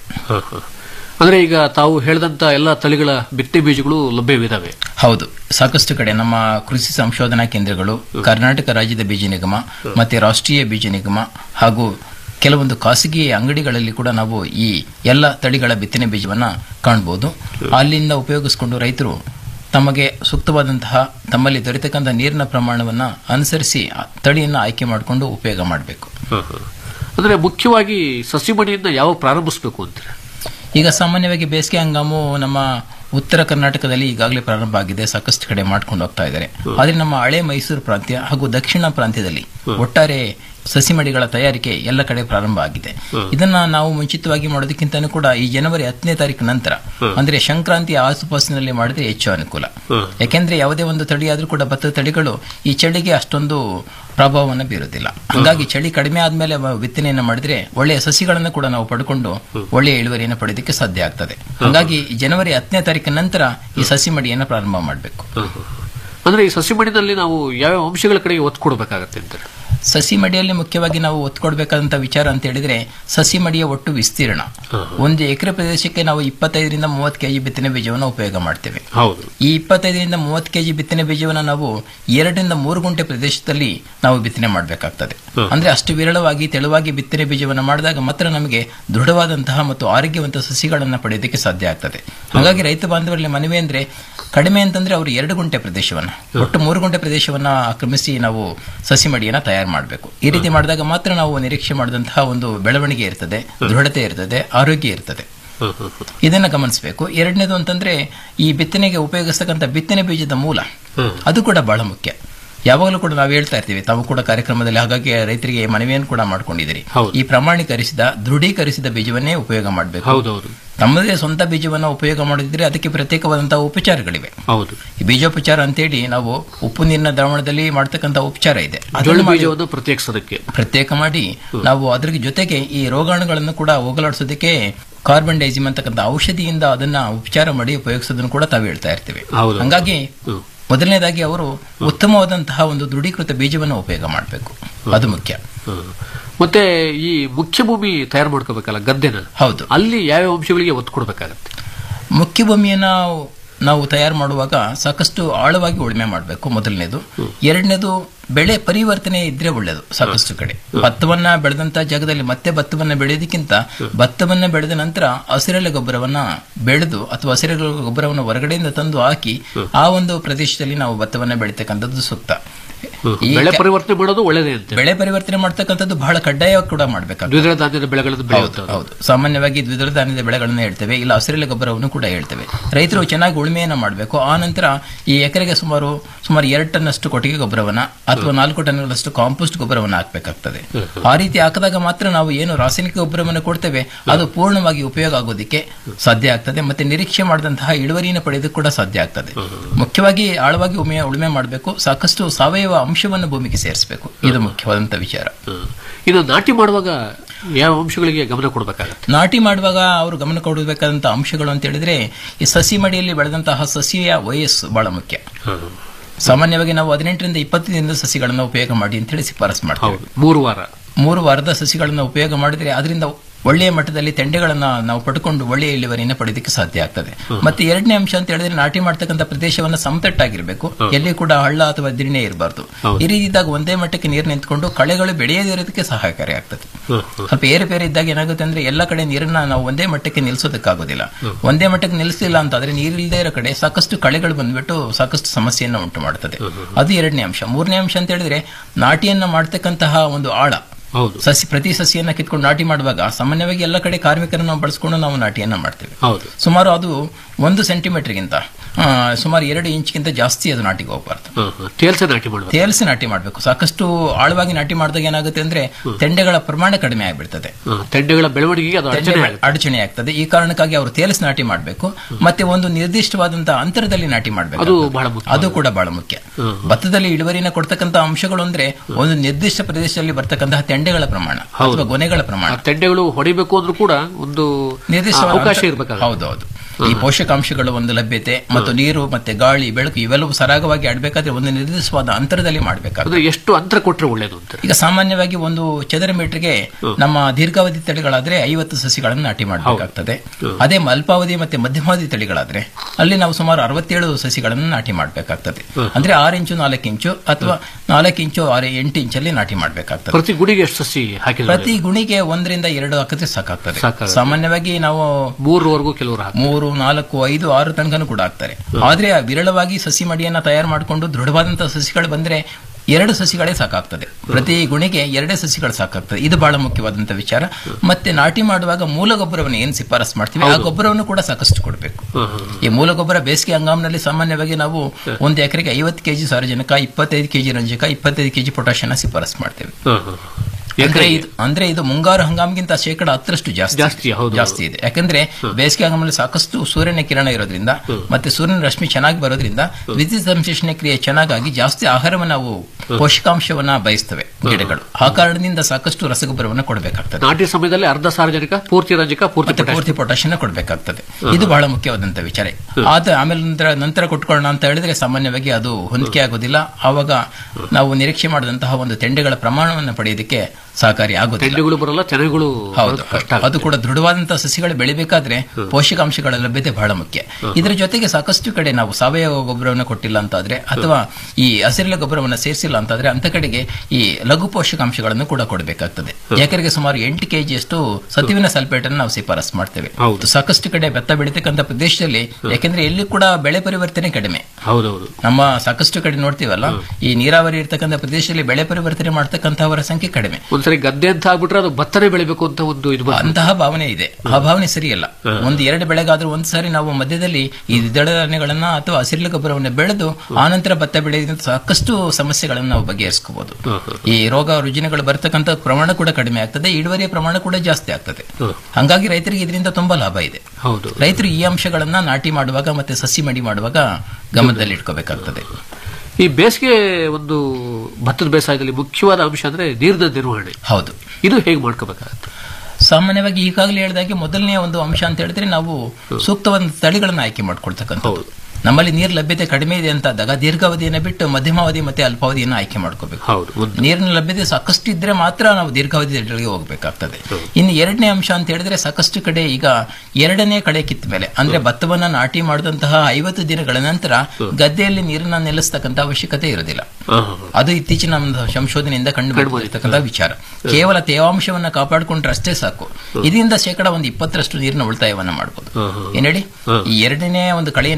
ಅಂದ್ರೆ ಈಗ ತಾವು ಹೇಳಿದಂತ ಎಲ್ಲ ತಳಿಗಳ ಬಿತ್ತನೆ ಬೀಜಗಳು ಲಭ್ಯವಿದಾವೆ ಹೌದು ಸಾಕಷ್ಟು ಕಡೆ ನಮ್ಮ ಕೃಷಿ ಸಂಶೋಧನಾ ಕೇಂದ್ರಗಳು ಕರ್ನಾಟಕ ರಾಜ್ಯದ ಬೀಜ ನಿಗಮ ಮತ್ತೆ ರಾಷ್ಟ್ರೀಯ ಬೀಜ ನಿಗಮ ಹಾಗೂ ಕೆಲವೊಂದು ಖಾಸಗಿ ಅಂಗಡಿಗಳಲ್ಲಿ ಕೂಡ ನಾವು ಈ ಎಲ್ಲ ತಳಿಗಳ ಬಿತ್ತನೆ ಬೀಜವನ್ನ ಕಾಣಬಹುದು ಅಲ್ಲಿಂದ ಉಪಯೋಗಿಸಿಕೊಂಡು ರೈತರು ತಮಗೆ ಸೂಕ್ತವಾದಂತಹ ತಮ್ಮಲ್ಲಿ ದೊರೆತಕ್ಕಂಥ ನೀರಿನ ಪ್ರಮಾಣವನ್ನ ಅನುಸರಿಸಿ ಆ ತಳಿಯನ್ನು ಆಯ್ಕೆ ಮಾಡಿಕೊಂಡು ಉಪಯೋಗ ಮಾಡಬೇಕು ಅಂದ್ರೆ ಮುಖ್ಯವಾಗಿ ಸಸಿ ಮಡಿಯನ್ನ ಯಾವ ಪ್ರಾರಂಭಿಸಬೇಕು ಅಂತೀರ ಈಗ ಸಾಮಾನ್ಯವಾಗಿ ಬೇಸಿಗೆ ಹಂಗಾಮು ನಮ್ಮ ಉತ್ತರ ಕರ್ನಾಟಕದಲ್ಲಿ ಈಗಾಗಲೇ ಪ್ರಾರಂಭ ಆಗಿದೆ ಸಾಕಷ್ಟು ಕಡೆ ಮಾಡ್ಕೊಂಡು ಹೋಗ್ತಾ ಇದ್ದಾರೆ ಆದ್ರೆ ನಮ್ಮ ಹಳೆ ಮೈಸೂರು ಪ್ರಾಂತ್ಯ ಹಾಗೂ ದಕ್ಷಿಣ ಪ್ರಾಂತ್ಯದಲ್ಲಿ ಒಟ್ಟಾರೆ ಸಸಿ ಮಡಿಗಳ ತಯಾರಿಕೆ ಎಲ್ಲ ಕಡೆ ಪ್ರಾರಂಭ ಆಗಿದೆ ಇದನ್ನ ನಾವು ಮುಂಚಿತವಾಗಿ ಮಾಡೋದಕ್ಕಿಂತನೂ ಕೂಡ ಈ ಜನವರಿ ಹತ್ತನೇ ತಾರೀಕು ನಂತರ ಅಂದ್ರೆ ಸಂಕ್ರಾಂತಿಯ ಆಸುಪಾಸಿನಲ್ಲಿ ಮಾಡಿದ್ರೆ ಹೆಚ್ಚು ಅನುಕೂಲ ಯಾಕೆಂದ್ರೆ ಯಾವುದೇ ಒಂದು ತಳಿ ಆದ್ರೂ ಕೂಡ ಭತ್ತದ ತಳಿಗಳು ಈ ಚಳಿಗೆ ಅಷ್ಟೊಂದು ಪ್ರಭಾವವನ್ನು ಬೀರುವುದಿಲ್ಲ ಹಾಗಾಗಿ ಚಳಿ ಕಡಿಮೆ ಆದ್ಮೇಲೆ ವ- ಬಿತ್ತನೆಯನ್ನು ಮಾಡಿದ್ರೆ ಒಳ್ಳೆಯ ಸಸಿಗಳನ್ನು ಕೂಡ ನಾವು ಪಡ್ಕೊಂಡು ಒಳ್ಳೆಯ ಇಳುವರಿಯನ್ನು ಪಡೆಯೋದಕ್ಕೆ ಸಾಧ್ಯ ಆಗ್ತದೆ ಹಾಗಾಗಿ ಈ ಜನವರಿ ಹತ್ತನೇ ತಾರೀಕಿನ ನಂತರ ಈ ಸಸಿ ಮಡಿಯನ್ನು ಪ್ರಾರಂಭ ಮಾಡಬೇಕು ಅಂದ್ರೆ ಈ ಸಸಿ ಮಡಿನಲ್ಲಿ ನಾವು ಯಾವ್ಯಾವ ಅಂಶಗಳ ಕಡೆಗೆ ಒತ್ತು ಕೊಡಬೇಕಾಗತ್ತೆ ಅಂತಾರೆ ಸಸಿ ಮಡಿಯಲ್ಲಿ ಮುಖ್ಯವಾಗಿ ನಾವು ಒತ್ತು ಕೊಡಬೇಕಾದಂತ ವಿಚಾರ ಅಂತ ಹೇಳಿದ್ರೆ ಸಸಿ ಮಡಿಯ ಒಟ್ಟು ವಿಸ್ತೀರ್ಣ ಒಂದು ಎಕರೆ ಪ್ರದೇಶಕ್ಕೆ ನಾವು ಇಪ್ಪತ್ತೈದರಿಂದ ಮೂವತ್ತು ಕೆಜಿ ಬಿತ್ತನೆ ಬೀಜವನ್ನು ಉಪಯೋಗ ಮಾಡ್ತೇವೆ ಹೌದು ಈ ಇಪ್ಪತ್ತೈದರಿಂದ ಮೂವತ್ತು ಕೆಜಿ ಬಿತ್ತನೆ ಬೀಜವನ್ನು ನಾವು ಎರಡರಿಂದ ಮೂರು ಗುಂಟೆ ಪ್ರದೇಶದಲ್ಲಿ ನಾವು ಬಿತ್ತನೆ ಮಾಡಬೇಕಾಗ್ತದೆ ಅಂದ್ರೆ ಅಷ್ಟು ವಿರಳವಾಗಿ ತೆಳುವಾಗಿ ಬಿತ್ತನೆ ಬೀಜವನ್ನು ಮಾಡಿದಾಗ ಮಾತ್ರ ನಮಗೆ ದೃಢವಾದಂತಹ ಮತ್ತು ಆರೋಗ್ಯವಂತ ಸಸಿಗಳನ್ನು ಪಡೆಯೋದಕ್ಕೆ ಸಾಧ್ಯ ಆಗ್ತದೆ ಹಾಗಾಗಿ ರೈತ ಬಾಂಧವರಲ್ಲಿ ಮನವಿ ಅಂದ್ರೆ ಕಡಿಮೆ ಅಂತಂದ್ರೆ ಅವರು ಎರಡು ಗುಂಟೆ ಪ್ರದೇಶವನ್ನ ಒಟ್ಟು ಮೂರು ಗುಂಟೆ ಪ್ರದೇಶವನ್ನ ಆಕ್ರಮಿಸಿ ನಾವು ಸಸಿ ಮಡಿಯನ್ನ ತಯಾರು ಮಾಡಬೇಕು ಈ ರೀತಿ ಮಾಡಿದಾಗ ಮಾತ್ರ ನಾವು ನಿರೀಕ್ಷೆ ಮಾಡಿದಂತಹ ಒಂದು ಬೆಳವಣಿಗೆ ಇರ್ತದೆ ದೃಢತೆ ಇರ್ತದೆ ಆರೋಗ್ಯ ಇರ್ತದೆ ಇದನ್ನ ಗಮನಿಸಬೇಕು ಎರಡನೇದು ಅಂತಂದ್ರೆ ಈ ಬಿತ್ತನೆಗೆ ಉಪಯೋಗಿಸ್ತಕ್ಕಂಥ ಬಿತ್ತನೆ ಬೀಜದ ಮೂಲ ಅದು ಕೂಡ ಬಹಳ ಮುಖ್ಯ ಯಾವಾಗಲೂ ಕೂಡ ನಾವು ಹೇಳ್ತಾ ಇರ್ತೀವಿ ತಾವು ಕೂಡ ಕಾರ್ಯಕ್ರಮದಲ್ಲಿ ಹಾಗಾಗಿ ರೈತರಿಗೆ ಮನವಿಯನ್ನು ಕೂಡ ಮಾಡ್ಕೊಂಡಿದ್ದೀರಿ ಈ ಪ್ರಮಾಣೀಕರಿಸಿದ ದೃಢೀಕರಿಸಿದ ಬೀಜವನ್ನೇ ಉಪಯೋಗ ಮಾಡಬೇಕು ಹೌದೌದು ತಮ್ಮದೇ ಸ್ವಂತ ಬೀಜವನ್ನ ಉಪಯೋಗ ಮಾಡಿದ್ರೆ ಅದಕ್ಕೆ ಪ್ರತ್ಯೇಕವಾದಂತಹ ಉಪಚಾರಗಳಿವೆ ಹೌದು ಈ ಬೀಜೋಪಚಾರ ಅಂತೇಳಿ ನಾವು ಉಪ್ಪು ನೀರಿನ ದ್ರಾವಣದಲ್ಲಿ ಮಾಡ್ತಕ್ಕಂಥ ಉಪಚಾರ ಇದೆ ಅದನ್ನು ಜೋಳ ಮಾಡಿ- ಬೀಜವನ್ನು ಪ್ರತ್ಯೇಕಿಸೋದಕ್ಕೆ ಪ್ರತ್ಯೇಕ ಮಾಡಿ ನಾವು ಅದ್ರ ಜೊತೆಗೆ ಈ ರೋಗಾಣುಗಳನ್ನು ಕೂಡ ಹೋಗಲಾಡಿಸೋದಕ್ಕೆ ಕಾರ್ಬನ್ ಡೈಸಿಮ್ ಅಂತಕ್ಕಂಥ ಔಷಧಿಯಿಂದ ಅದನ್ನ ಉಪಚಾರ ಮಾಡಿ ಉಪಯೋಗಿಸೋದನ್ನು ಕೂಡ ತಾವು ಹೇಳ್ತಾ ಇರ್ತೀವಿ ಹೌದು. ಹಂಗಾಗಿ ಮೊದಲನೇದಾಗಿ ಅವರು ಉತ್ತಮವಾದಂತಹ ಒಂದು ದೃಢೀಕೃತ ಬೀಜವನ್ನು ಉಪಯೋಗ ಮಾಡಬೇಕು ಅದು ಮುಖ್ಯ ಮತ್ತೆ ಈ ಮುಖ್ಯ ಭೂಮಿ ತಯಾರು ಮಾಡ್ಕೋಬೇಕಲ್ಲ ಗದ್ದೆನ ಹೌದು ಅಲ್ಲಿ ಯಾವ್ಯಾವ ಅಂಶಗಳಿಗೆ ಒತ್ತು ಕೊಡಬೇಕಾಗತ್ತೆ ಮುಖ್ಯ ಭೂಮಿಯನ್ನ ನಾವು ತಯಾರು ಮಾಡುವಾಗ ಸಾಕಷ್ಟು ಆಳವಾಗಿ ಉಳುಮೆ ಮಾಡಬೇಕು ಮೊದಲನೇದು ಎರಡನೇದು ಬೆಳೆ ಪರಿವರ್ತನೆ ಇದ್ರೆ ಒಳ್ಳೆಯದು ಸಾಕಷ್ಟು ಕಡೆ ಭತ್ತವನ್ನ ಬೆಳೆದಂತ ಜಾಗದಲ್ಲಿ ಮತ್ತೆ ಭತ್ತವನ್ನ ಬೆಳೆಯೋದಕ್ಕಿಂತ ಭತ್ತವನ್ನ ಬೆಳೆದ ನಂತರ ಹಸಿರೆಲೆ ಗೊಬ್ಬರವನ್ನ ಬೆಳೆದು ಅಥವಾ ಹಸಿರೆಲೆ ಗೊಬ್ಬರವನ್ನು ಹೊರಗಡೆಯಿಂದ ತಂದು ಹಾಕಿ ಆ ಒಂದು ಪ್ರದೇಶದಲ್ಲಿ ನಾವು ಭತ್ತವನ್ನ ಬೆಳಿತಕ್ಕಂಥದ್ದು ಸೂಕ್ತ ಹ್ಮ್. ಬೆಳೆ ಪರಿವರ್ತನೆ ಮಾಡೋದು ಒಳ್ಳೇದೇ ಅಂತ ಬೆಳೆ ಪರಿವರ್ತನೆ ಮಾಡ್ತಕ್ಕಂಥದ್ದು ಬಹಳ ಕಡ್ಡಾಯವಾಗಿ ಕೂಡ ಮಾಡಬೇಕಾಗ್ತದೆ ದ್ವಿದಳ ಧಾನ್ಯದ ಬೆಳೆಗಳನ್ನು ಹೌದು ಬೆಳೆಯುವಂಥದ್ದು ಹೌದು ಸಾಮಾನ್ಯವಾಗಿ ದ್ವಿದಳ ಧಾನ್ಯದ ಬೆಳೆಗಳನ್ನ ಹೇಳ್ತೇವೆ ಇಲ್ಲ ಹಸಿರೆಲೆ ಗೊಬ್ಬರವನ್ನು ಕೂಡ ಹೇಳ್ತೇವೆ ರೈತರು ಚೆನ್ನಾಗಿ ಉಳುಮೆಯನ್ನ ಮಾಡಬೇಕು ಆ ನಂತರ ಈ ಎಕರೆಗೆ ಸುಮಾರು ಸುಮಾರು ಎರಡು ಟನ್ ಅಷ್ಟು ಕೊಟ್ಟಿಗೆ ಗೊಬ್ಬರವನ್ನ ಅಥವಾ ನಾಲ್ಕು ಟನ್ಗಳಷ್ಟು ಕಾಂಪೋಸ್ಟ್ ಗೊಬ್ಬರವನ್ನ ಹಾಕಬೇಕಾಗ್ತದೆ ಆ ರೀತಿ ಹಾಕಿದಾಗ ಮಾತ್ರ ನಾವು ಏನು ರಾಸಾಯನಿಕ ಗೊಬ್ಬರವನ್ನು ಕೊಡ್ತೇವೆ ಅದು ಪೂರ್ಣವಾಗಿ ಉಪಯೋಗ ಆಗೋದಕ್ಕೆ ಸಾಧ್ಯ ಆಗ್ತದೆ ಮತ್ತೆ ನಿರೀಕ್ಷೆ ಮಾಡಿದಂತಹ ಇಳುವರಿಯನ್ನು ಪಡೆಯೋದಕ್ಕೆ ಕೂಡ ಸಾಧ್ಯ ಆಗ್ತದೆ ಮುಖ್ಯವಾಗಿ ಆಳವಾಗಿ ಉಮೆ ಉಳುಮೆ ಮಾಡಬೇಕು ಸಾಕಷ್ಟು ಸಾವಯವ ಅಂಶವನ್ನು ಭೂಮಿಗೆ ಸೇರಿಸಬೇಕು ಇದು ಮುಖ್ಯವಾದಂತ ವಿಚಾರ ಇನ್ನು ನಾಟಿ ಮಾಡುವಾಗ ಯಾವ ಅಂಶಗಳಿಗೆ ಗಮನ ಕೊಡಬೇಕಾಗತ್ತೆ ನಾಟಿ ಮಾಡುವಾಗ ಅವರು ಗಮನ ಕೊಡಬೇಕಾದಂತಹ ಅಂಶಗಳು ಅಂತ ಹೇಳಿದ್ರೆ ಈ ಸಸಿ ಮಡಿಯಲ್ಲಿ ಬೆಳೆದಂತಹ ಸಸಿಯ ವಯಸ್ಸು ಬಹಳ ಮುಖ್ಯ ಸಾಮಾನ್ಯವಾಗಿ ನಾವು ಹದಿನೆಂಟರಿಂದ ಇಪ್ಪತ್ತು ದಿನದ ಸಸಿಗಳನ್ನು ಉಪಯೋಗ ಮಾಡಿ ಅಂತ ಹೇಳಿ ಶಿಫಾರಸು ಮಾಡ್ತೇವೆ ಮೂರು ವಾರ ಮೂರು ವಾರದ ಸಸಿಗಳನ್ನು ಉಪಯೋಗ ಮಾಡಿದ್ರೆ ಅದರಿಂದ ಒಳ್ಳೆಯ ಮಟ್ಟದಲ್ಲಿ ತೆಂಡೆಗಳನ್ನ ನಾವು ಪಡ್ಕೊಂಡು ಒಳ್ಳೆಯ ಇಳುವರಿಯನ್ನು ಪಡೆಯೋದಕ್ಕೆ ಸಾಧ್ಯ ಆಗ್ತದೆ ಮತ್ತೆ ಎರಡನೇ ಅಂಶ ಅಂತ ಹೇಳಿದ್ರೆ ನಾಟಿ ಮಾಡ್ತಕ್ಕಂಥ ಪ್ರದೇಶವನ್ನ ಸಮತಟ್ಟಾಗಿರ್ಬೇಕು ಎಲ್ಲಿ ಕೂಡ ಹಳ್ಳ ಅಥವಾ ದಿಣ್ಣೆ ಇರಬಾರ್ದು ಈ ರೀತಿ ಇದ್ದಾಗ ಒಂದೇ ಮಟ್ಟಕ್ಕೆ ನೀರು ನಿಂತ್ಕೊಂಡು ಕಳೆಗಳು ಬೆಳೆಯದಿರೋದಕ್ಕೆ ಸಹಾಯಕಾರಿ ಆಗ್ತದೆ ಸ್ವಲ್ಪ ಏರುಪೇರು ಇದ್ದಾಗ ಏನಾಗುತ್ತೆ ಅಂದ್ರೆ ಎಲ್ಲ ಕಡೆ ನೀರನ್ನ ನಾವು ಒಂದೇ ಮಟ್ಟಕ್ಕೆ ನಿಲ್ಲಿಸೋದಕ್ಕಾಗೋದಿಲ್ಲ ಒಂದೇ ಮಟ್ಟಕ್ಕೆ ನಿಲ್ಲಿಸಲಿಲ್ಲ ಅಂತಾದ್ರೆ ನೀರಿಲ್ಲದೆ ಇರೋ ಕಡೆ ಸಾಕಷ್ಟು ಕಳೆಗಳು ಬಂದ್ಬಿಟ್ಟು ಸಾಕಷ್ಟು ಸಮಸ್ಯೆಯನ್ನು ಉಂಟು ಮಾಡ್ತದೆ ಅದು ಎರಡನೇ ಅಂಶ ಮೂರನೇ ಅಂಶ ಅಂತ ಹೇಳಿದ್ರೆ ನಾಟಿಯನ್ನ ಮಾಡ್ತಕ್ಕಂತಹ ಒಂದು ಆಳ ಹೌದು ಸಸಿ ಪ್ರತಿ ಸಸಿಯನ್ನ ಕಿತ್ಕೊಂಡು ನಾಟಿ ಮಾಡುವಾಗ ಸಾಮಾನ್ಯವಾಗಿ ಎಲ್ಲ ಕಡೆ ಕಾರ್ಮಿಕರನ್ನು ನಾವು ಬಳಸ್ಕೊಂಡು ನಾವು ನಾಟಿಯನ್ನ ಮಾಡ್ತೇವೆ ಹೌದು ಸುಮಾರು ಅದು ಒಂದು ಸೆಂಟಿಮೀಟರ್ಗಿಂತ ಆ, ಸುಮಾರು ಎರಡು ಇಂಚ್ಗಿಂತ ಜಾಸ್ತಿ ಅದು ನಾಟಿಗೆ ಹೋಗಬಾರ್ದು ತೇಲ್ಸೆ ನಾಟಿ ಮಾಡಬೇಕು ತೇಲ್ಸಿ ನಾಟಿ ಮಾಡಬೇಕು ಸಾಕಷ್ಟು ಆಳವಾಗಿ ನಾಟಿ ಮಾಡಿದಾಗ ಏನಾಗುತ್ತೆ ಅಂದ್ರೆ ತೆಂಡೆಗಳ ಪ್ರಮಾಣ ಕಡಿಮೆ ಆಗಿಬಿಡ್ತದೆ ತೆಂಡೆಗಳ ಬೆಳವಣಿಗೆಗೆ ಅದು ಅಡಚಣೆ ತೆಂಡೆ ಅಡಚಣೆ ಆಗ್ತದೆ ಈ ಕಾರಣಕ್ಕಾಗಿ ಅವರು ತೇಲ್ಸಿ ನಾಟಿ ಮಾಡಬೇಕು ಮತ್ತೆ ಒಂದು ನಿರ್ದಿಷ್ಟವಾದಂತಹ ಅಂತರದಲ್ಲಿ ನಾಟಿ ಮಾಡಬೇಕು ಅದು ಬಹಳ ಮುಖ್ಯ. ಅದು ಕೂಡ ಬಹಳ ಮುಖ್ಯ ಭತ್ತದಲ್ಲಿ ಇಳುವರಿನ ಕೊಡ್ತಕ್ಕಂಥ ಅಂಶಗಳು ಅಂದ್ರೆ ಒಂದು ನಿರ್ದಿಷ್ಟ ಪ್ರದೇಶದಲ್ಲಿ ಬರ್ತಕ್ಕಂತಹ ತೆಂಡೆಗಳ ಪ್ರಮಾಣ ಅಥವಾ ಗೊನೆಗಳ ಪ್ರಮಾಣ ಆ ತೆಂಡೆಗಳು ಹೊಡಿಬೇಕು ಅಂದ್ರೂ ಕೂಡ ಒಂದು ನಿರ್ದಿಷ್ಟ ಅವಕಾಶ ಇರಬೇಕಾಗುತ್ತೆ ಹೌದೌದು ಈ ಪೋಷಕಾಂಶಗಳ ಒಂದು ಲಭ್ಯತೆ ಮತ್ತು ನೀರು ಮತ್ತೆ ಗಾಳಿ ಬೆಳಕು ಇವೆಲ್ಲವೂ ಸರಾಗವಾಗಿ ಆಡಬೇಕಾದ್ರೆ ಒಂದು ನಿರ್ದಿಷ್ಟವಾದ ಅಂತರದಲ್ಲಿ ಮಾಡಬೇಕಾಗುತ್ತೆ ಅಂದ್ರೆ ಎಷ್ಟು ಅಂತರ ಕೊಟ್ರೆ ಒಳ್ಳೇದು ಅಂತ ಈಗ ಸಾಮಾನ್ಯವಾಗಿ ಒಂದು ಚದರ ಮೀಟರ್ಗೆ ನಮ್ಮ ದೀರ್ಘಾವಧಿ ತಳಿಗಳಾದ್ರೆ ಐವತ್ತು ಸಸಿಗಳನ್ನು ನಾಟಿ ಮಾಡಬೇಕಾಗ್ತದೆ ಅದೇ ಅಲ್ಪಾವಧಿ ಮತ್ತೆ ಮಧ್ಯಮಾವಧಿ ತಳಿಗಳಾದ್ರೆ ಅಲ್ಲಿ ನಾವು ಸುಮಾರು ಅರವತ್ತೇಳು ಸಸಿಗಳನ್ನು ನಾಟಿ ಮಾಡಬೇಕಾಗ್ತದೆ ಅಂದ್ರೆ ಆರು ಇಂಚು ನಾಲ್ಕು ಇಂಚು ಅಥವಾ ನಾಲ್ಕು ಇಂಚು ಆರು ಎಂಟು ಇಂಚಲ್ಲಿ ನಾಟಿ ಮಾಡಬೇಕಾಗ್ತದೆ ಪ್ರತಿ ಗುಡಿಗೆ ಎಷ್ಟು ಸಸಿ ಹಾಕಿದ್ರೆ ಪ್ರತಿ ಗುಣಿಗೆ ಒಂದರಿಂದ ಎರಡು ಹಾಕಿದ್ರೆ ಸಾಕಾಗ್ತದೆ ಸಾಕಾಗುತ್ತೆ. ಸಾಮಾನ್ಯವಾಗಿ ನಾವು ಮೂರವರೆಗೂ ಕೆಲವರು ಹಾಕ್ತಾರೆ. ಮೂರು ನಾಲ್ಕು ಐದು ಆರು ತನಕನೂ ಕೂಡ ಆಗ್ತಾರೆ ಆದ್ರೆ ಆ ವಿರಳವಾಗಿ ಸಸಿ ಮಡಿಯನ್ನ ತಯಾರು ಮಾಡಿಕೊಂಡು ದೃಢವಾದಂತಹ ಸಸಿಗಳು ಬಂದ್ರೆ ಎರಡು ಸಸಿಗಳೇ ಸಾಕಾಗ್ತದೆ ಪ್ರತಿ ಗುಣಿಗೆ ಎರಡೇ ಸಸಿಗಳು ಸಾಕಾಗ್ತದೆ ಇದು ಬಹಳ ಮುಖ್ಯವಾದಂತ ವಿಚಾರ ಮತ್ತೆ ನಾಟಿ ಮಾಡುವಾಗ ಮೂಲ ಗೊಬ್ಬರವನ್ನು ಏನ್ ಶಿಫಾರಸ್ ಮಾಡ್ತೀವಿ ಆ ಗೊಬ್ಬರವನ್ನು ಕೂಡ ಸಾಕಷ್ಟು ಕೊಡಬೇಕು ಈ ಮೂಲ ಗೊಬ್ಬರ ಬೇಸಿಗೆ ಹಂಗಾಮಿನಲ್ಲಿ ಸಾಮಾನ್ಯವಾಗಿ ನಾವು ಒಂದು ಎಕರೆಗೆ ಐವತ್ತು ಕೆಜಿ ಸಾರಜನಕ ಇಪ್ಪತ್ತೈದು ಕೆಜಿ ರಂಜಕ ಇಪ್ಪತ್ತೈದು ಕೆಜಿ ಪೊಟ್ಯಾಷಿಯನ್ನ ಶಿಫಾರಸ್ ಮಾಡ್ತೇವೆ ಅಂದ್ರೆ ಇದು ಅಂದ್ರೆ ಇದು ಮುಂಗಾರು ಹಂಗಾಮಿಗಿಂತ ಶೇಕಡ ಹತ್ತರಷ್ಟು ಜಾಸ್ತಿ ಜಾಸ್ತಿ, ಹೌದು. ಜಾಸ್ತಿ ಇದೆ ಯಾಕಂದ್ರೆ ಬೇಸಿಗೆ ಹಂಗಾಮಲ್ಲಿ ಸಾಕಷ್ಟು ಸೂರ್ಯನ ಕಿರಣ ಇರೋದ್ರಿಂದ ಮತ್ತೆ ಸೂರ್ಯನ ರಶ್ಮಿ ಚೆನ್ನಾಗಿ ಬರೋದ್ರಿಂದ ವಿದ್ಯುತ್ ಸಂಶ್ಲೇಷಣೆ ಕ್ರಿಯೆ ಚೆನ್ನಾಗಾಗಿ ಜಾಸ್ತಿ ಆಹಾರವನ್ನು ನಾವು ಪೋಷಕಾಂಶವನ್ನ ಬಯಸ್ತವೆ ಗಿಡಗಳು ಆ ಕಾರಣದಿಂದ ಸಾಕಷ್ಟು ರಸಗೊಬ್ಬರವನ್ನು ಕೊಡಬೇಕಾಗ್ತದೆ ನಾಟಿ ಸಮಯದಲ್ಲಿ ಅರ್ಧ ಸಾರ್ವಜನಿಕ ಪೂರ್ತಿ ರಂಜಕ ಪೂರ್ತಿ ಮತ್ತೆ ಪೂರ್ತಿ ಪೊಟ್ಯಾಷಿಯನ್ನ ಕೊಡಬೇಕಾಗ್ತದೆ ಇದು ಬಹಳ ಮುಖ್ಯವಾದಂತ ವಿಚಾರ ಆದ ಆಮೇಲೆ ನಂತರ ನಂತರ ಕೊಟ್ಕೊಳ್ಳೋಣ ಅಂತ ಹೇಳಿದ್ರೆ ಸಾಮಾನ್ಯವಾಗಿ ಅದು ಹೊಂದಿಕೆ ಆಗೋದಿಲ್ಲ ಆವಾಗ ನಾವು ನಿರೀಕ್ಷೆ ಮಾಡಿದಂತಹ ಒಂದು ತೆಂಡೆಗಳ ಪ್ರಮಾಣವನ್ನು ಪಡೆಯೋದಕ್ಕೆ ಸಹಕಾರಿ ಆಗೋದಿಲ್ಲ ತೆಂಡೆಗಳು ಬರಲ್ಲ ತೆನೆಗಳು ಹೌದು ಬರೋದು ಕಷ್ಟ ಅದು ಕೂಡ ದೃಢವಾದಂತಹ ಸಸಿಗಳು ಬೆಳಿಬೇಕಾದ್ರೆ ಪೋಷಕಾಂಶಗಳ ಲಭ್ಯತೆ ಬಹಳ ಮುಖ್ಯ ಇದರ ಜೊತೆಗೆ ಸಾಕಷ್ಟು ಕಡೆ ನಾವು ಸಾವಯವ ಗೊಬ್ಬರವನ್ನು ಕೊಟ್ಟಿಲ್ಲ ಅಂತಾದ್ರೆ ಅಥವಾ ಈ ಹಸಿರೆಲೆ ಗೊಬ್ಬರವನ್ನು ಸೇರಿಸಿಲ್ಲ ಅಂತಾದ್ರೆ ಅಂತ ಕಡೆಗೆ ಈ ಲಘು ಪೋಷಕಾಂಶಗಳನ್ನು ಕೂಡ ಕೊಡಬೇಕಾಗ್ತದೆ ಯಾಕಂದ್ರೆ ಸುಮಾರು ಎಂಟು ಕೆಜಿಯಷ್ಟು ಸತುವಿನ ಸಲ್ಫೇಟ್ ಅನ್ನು ನಾವು ಶಿಫಾರಸ್ ಮಾಡ್ತೇವೆ ಸಾಕಷ್ಟು ಕಡೆ ಭತ್ತ ಬೆಳೀತಕ್ಕಂಥ ಪ್ರದೇಶದಲ್ಲಿ ಯಾಕೆಂದ್ರೆ ಎಲ್ಲಿ ಕೂಡ ಬೆಳೆ ಪರಿವರ್ತನೆ ಕಡಿಮೆ ಹೌದೌದು ನಮ್ಮ ಸಾಕಷ್ಟು ಕಡೆ ನೋಡ್ತೀವಲ್ಲ ಈ ನೀರಾವರಿ ಇರ್ತಕ್ಕಂಥ ಪ್ರದೇಶದಲ್ಲಿ ಬೆಳೆ ಪರಿವರ್ತನೆ ಮಾಡ್ತಕ್ಕಂಥವರ ಸಂಖ್ಯೆ ಕಡಿಮೆ ಒಂದ್ಸರಿ ಗದ್ದೆ ಅಂತ ಆಗ್ಬಿಟ್ರೆ ಅದು ಭತ್ತನೇ ಬೆಳಿಬೇಕು ಅಂತ ಒಂದು ಇದು ಬರ್ತದೆ. ಅಂತಹ ಭಾವನೆ ಇದೆ ಆ ಭಾವನೆ ಸರಿಯಲ್ಲ ಒಂದು ಎರಡು ಬೆಳೆಗಾದ್ರೂ ಒಂದ್ ಸಾರಿ ನಾವು ಮಧ್ಯದಲ್ಲಿ ಈ ದ್ವಿದಳ ಧಾನ್ಯಗಳನ್ನ ಅಥವಾ ಹಸಿರು ಗೊಬ್ಬರವನ್ನು ಬೆಳೆದು ಆನಂತರ ಭತ್ತ ಬೆಳೆಯೋದ್ರಿಂದ ಸಾಕಷ್ಟು ಸಮಸ್ಯೆಗಳನ್ನು ನಾವು ಬಗೆಹರಿಸ್ಕೋಬಹುದು ಈ ರೋಗ ರುಜಿನಗಳು ಬರ್ತಕ್ಕಂಥ ಪ್ರಮಾಣ ಕೂಡ ಕಡಿಮೆ ಆಗ್ತದೆ ಇಳುವರಿಯ ಪ್ರಮಾಣ ಕೂಡ ಜಾಸ್ತಿ ಆಗ್ತದೆ ಹಂಗಾಗಿ ರೈತರಿಗೆ ಇದರಿಂದ ತುಂಬಾ ಲಾಭ ಇದೆ ಹೌದು ರೈತರು ಈ ಅಂಶಗಳನ್ನ ನಾಟಿ ಮಾಡುವಾಗ ಮತ್ತೆ ಸಸಿ ಮಡಿ ಮಾಡುವಾಗ ಗಮನದಲ್ಲಿ ಇಟ್ಕೋಬೇಕಾಗ್ತದೆ ಈ ಬೇಸಿಗೆ ಒಂದು ಭತ್ತದ ಬೇಸಾಯದಲ್ಲಿ ಮುಖ್ಯವಾದ ಅಂಶ ಅಂದ್ರೆ ನೀರಿನ ನಿರ್ವಹಣೆ ಹೌದು ಇದು ಹೇಗೆ ಮಾಡ್ಕೋಬೇಕಾಗತ್ತೆ ಸಾಮಾನ್ಯವಾಗಿ ಈಗಾಗಲೇ ಹೇಳಿದಾಗೆ ಮೊದಲನೇ ಒಂದು ಅಂಶ ಅಂತ ಹೇಳಿದ್ರೆ ನಾವು ಸೂಕ್ತವಾದ ತಳಿಗಳನ್ನು ಆಯ್ಕೆ ಮಾಡ್ಕೊಳ್ತಕ್ಕಂಥದ್ದು ನಮ್ಮಲ್ಲಿ ನೀರು ಲಭ್ಯತೆ ಕಡಿಮೆ ಇದೆ ಅಂತ ಆದಾಗ ದೀರ್ಘಾವಧಿಯನ್ನು ಬಿಟ್ಟು ಮಧ್ಯಮಾವಧಿ ಮತ್ತೆ ಅಲ್ಪಾವಧಿಯನ್ನು ಆಯ್ಕೆ ಮಾಡ್ಕೋಬೇಕು ಹೌದು ನೀರಿನ ಲಭ್ಯತೆ ಸಾಕಷ್ಟು ಇದ್ರೆ ಮಾತ್ರ ನಾವು ದೀರ್ಘಾವಧಿ ತಳಿಗಳಿಗೆ ಹೋಗಬೇಕಾಗ್ತದೆ ಇನ್ನು ಎರಡನೇ ಅಂಶ ಅಂತ ಹೇಳಿದ್ರೆ ಸಾಕಷ್ಟು ಕಡೆ ಈಗ ಎರಡನೇ ಕಳೆ ಕಿತ್ತ ಮೇಲೆ ಅಂದ್ರೆ ಭತ್ತವನ್ನ ನಾಟಿ ಮಾಡಿದಂತಹ ಐವತ್ತು ದಿನಗಳ ನಂತರ ಗದ್ದೆಯಲ್ಲಿ ನೀರನ್ನ ನಿಲ್ಲಿಸ್ತಕ್ಕಂಥ ಅವಶ್ಯಕತೆ ಇರೋದಿಲ್ಲ ಅದು ಇತ್ತೀಚಿನ ಒಂದು ಸಂಶೋಧನೆಯಿಂದ ಕಂಡು ಬಂದಿರತಕ್ಕಂಥ ವಿಚಾರ ಕೇವಲ ತೇವಾಂಶವನ್ನ ಕಾಪಾಡಿಕೊಂಡ್ರೆ ಅಷ್ಟೇ ಸಾಕು ಇದರಿಂದ ಶೇಕಡ ಒಂದು ಇಪ್ಪತ್ತರಷ್ಟು ನೀರಿನ ಉಳಿತಾಯವನ್ನ ಮಾಡಬಹುದು ಏನ್ ಹೇಳಿ ಈ ಎರಡನೇ ಒಂದು ಕಳೆಯನ್ನ ಕಿತ್ತ ಮೇಲೆ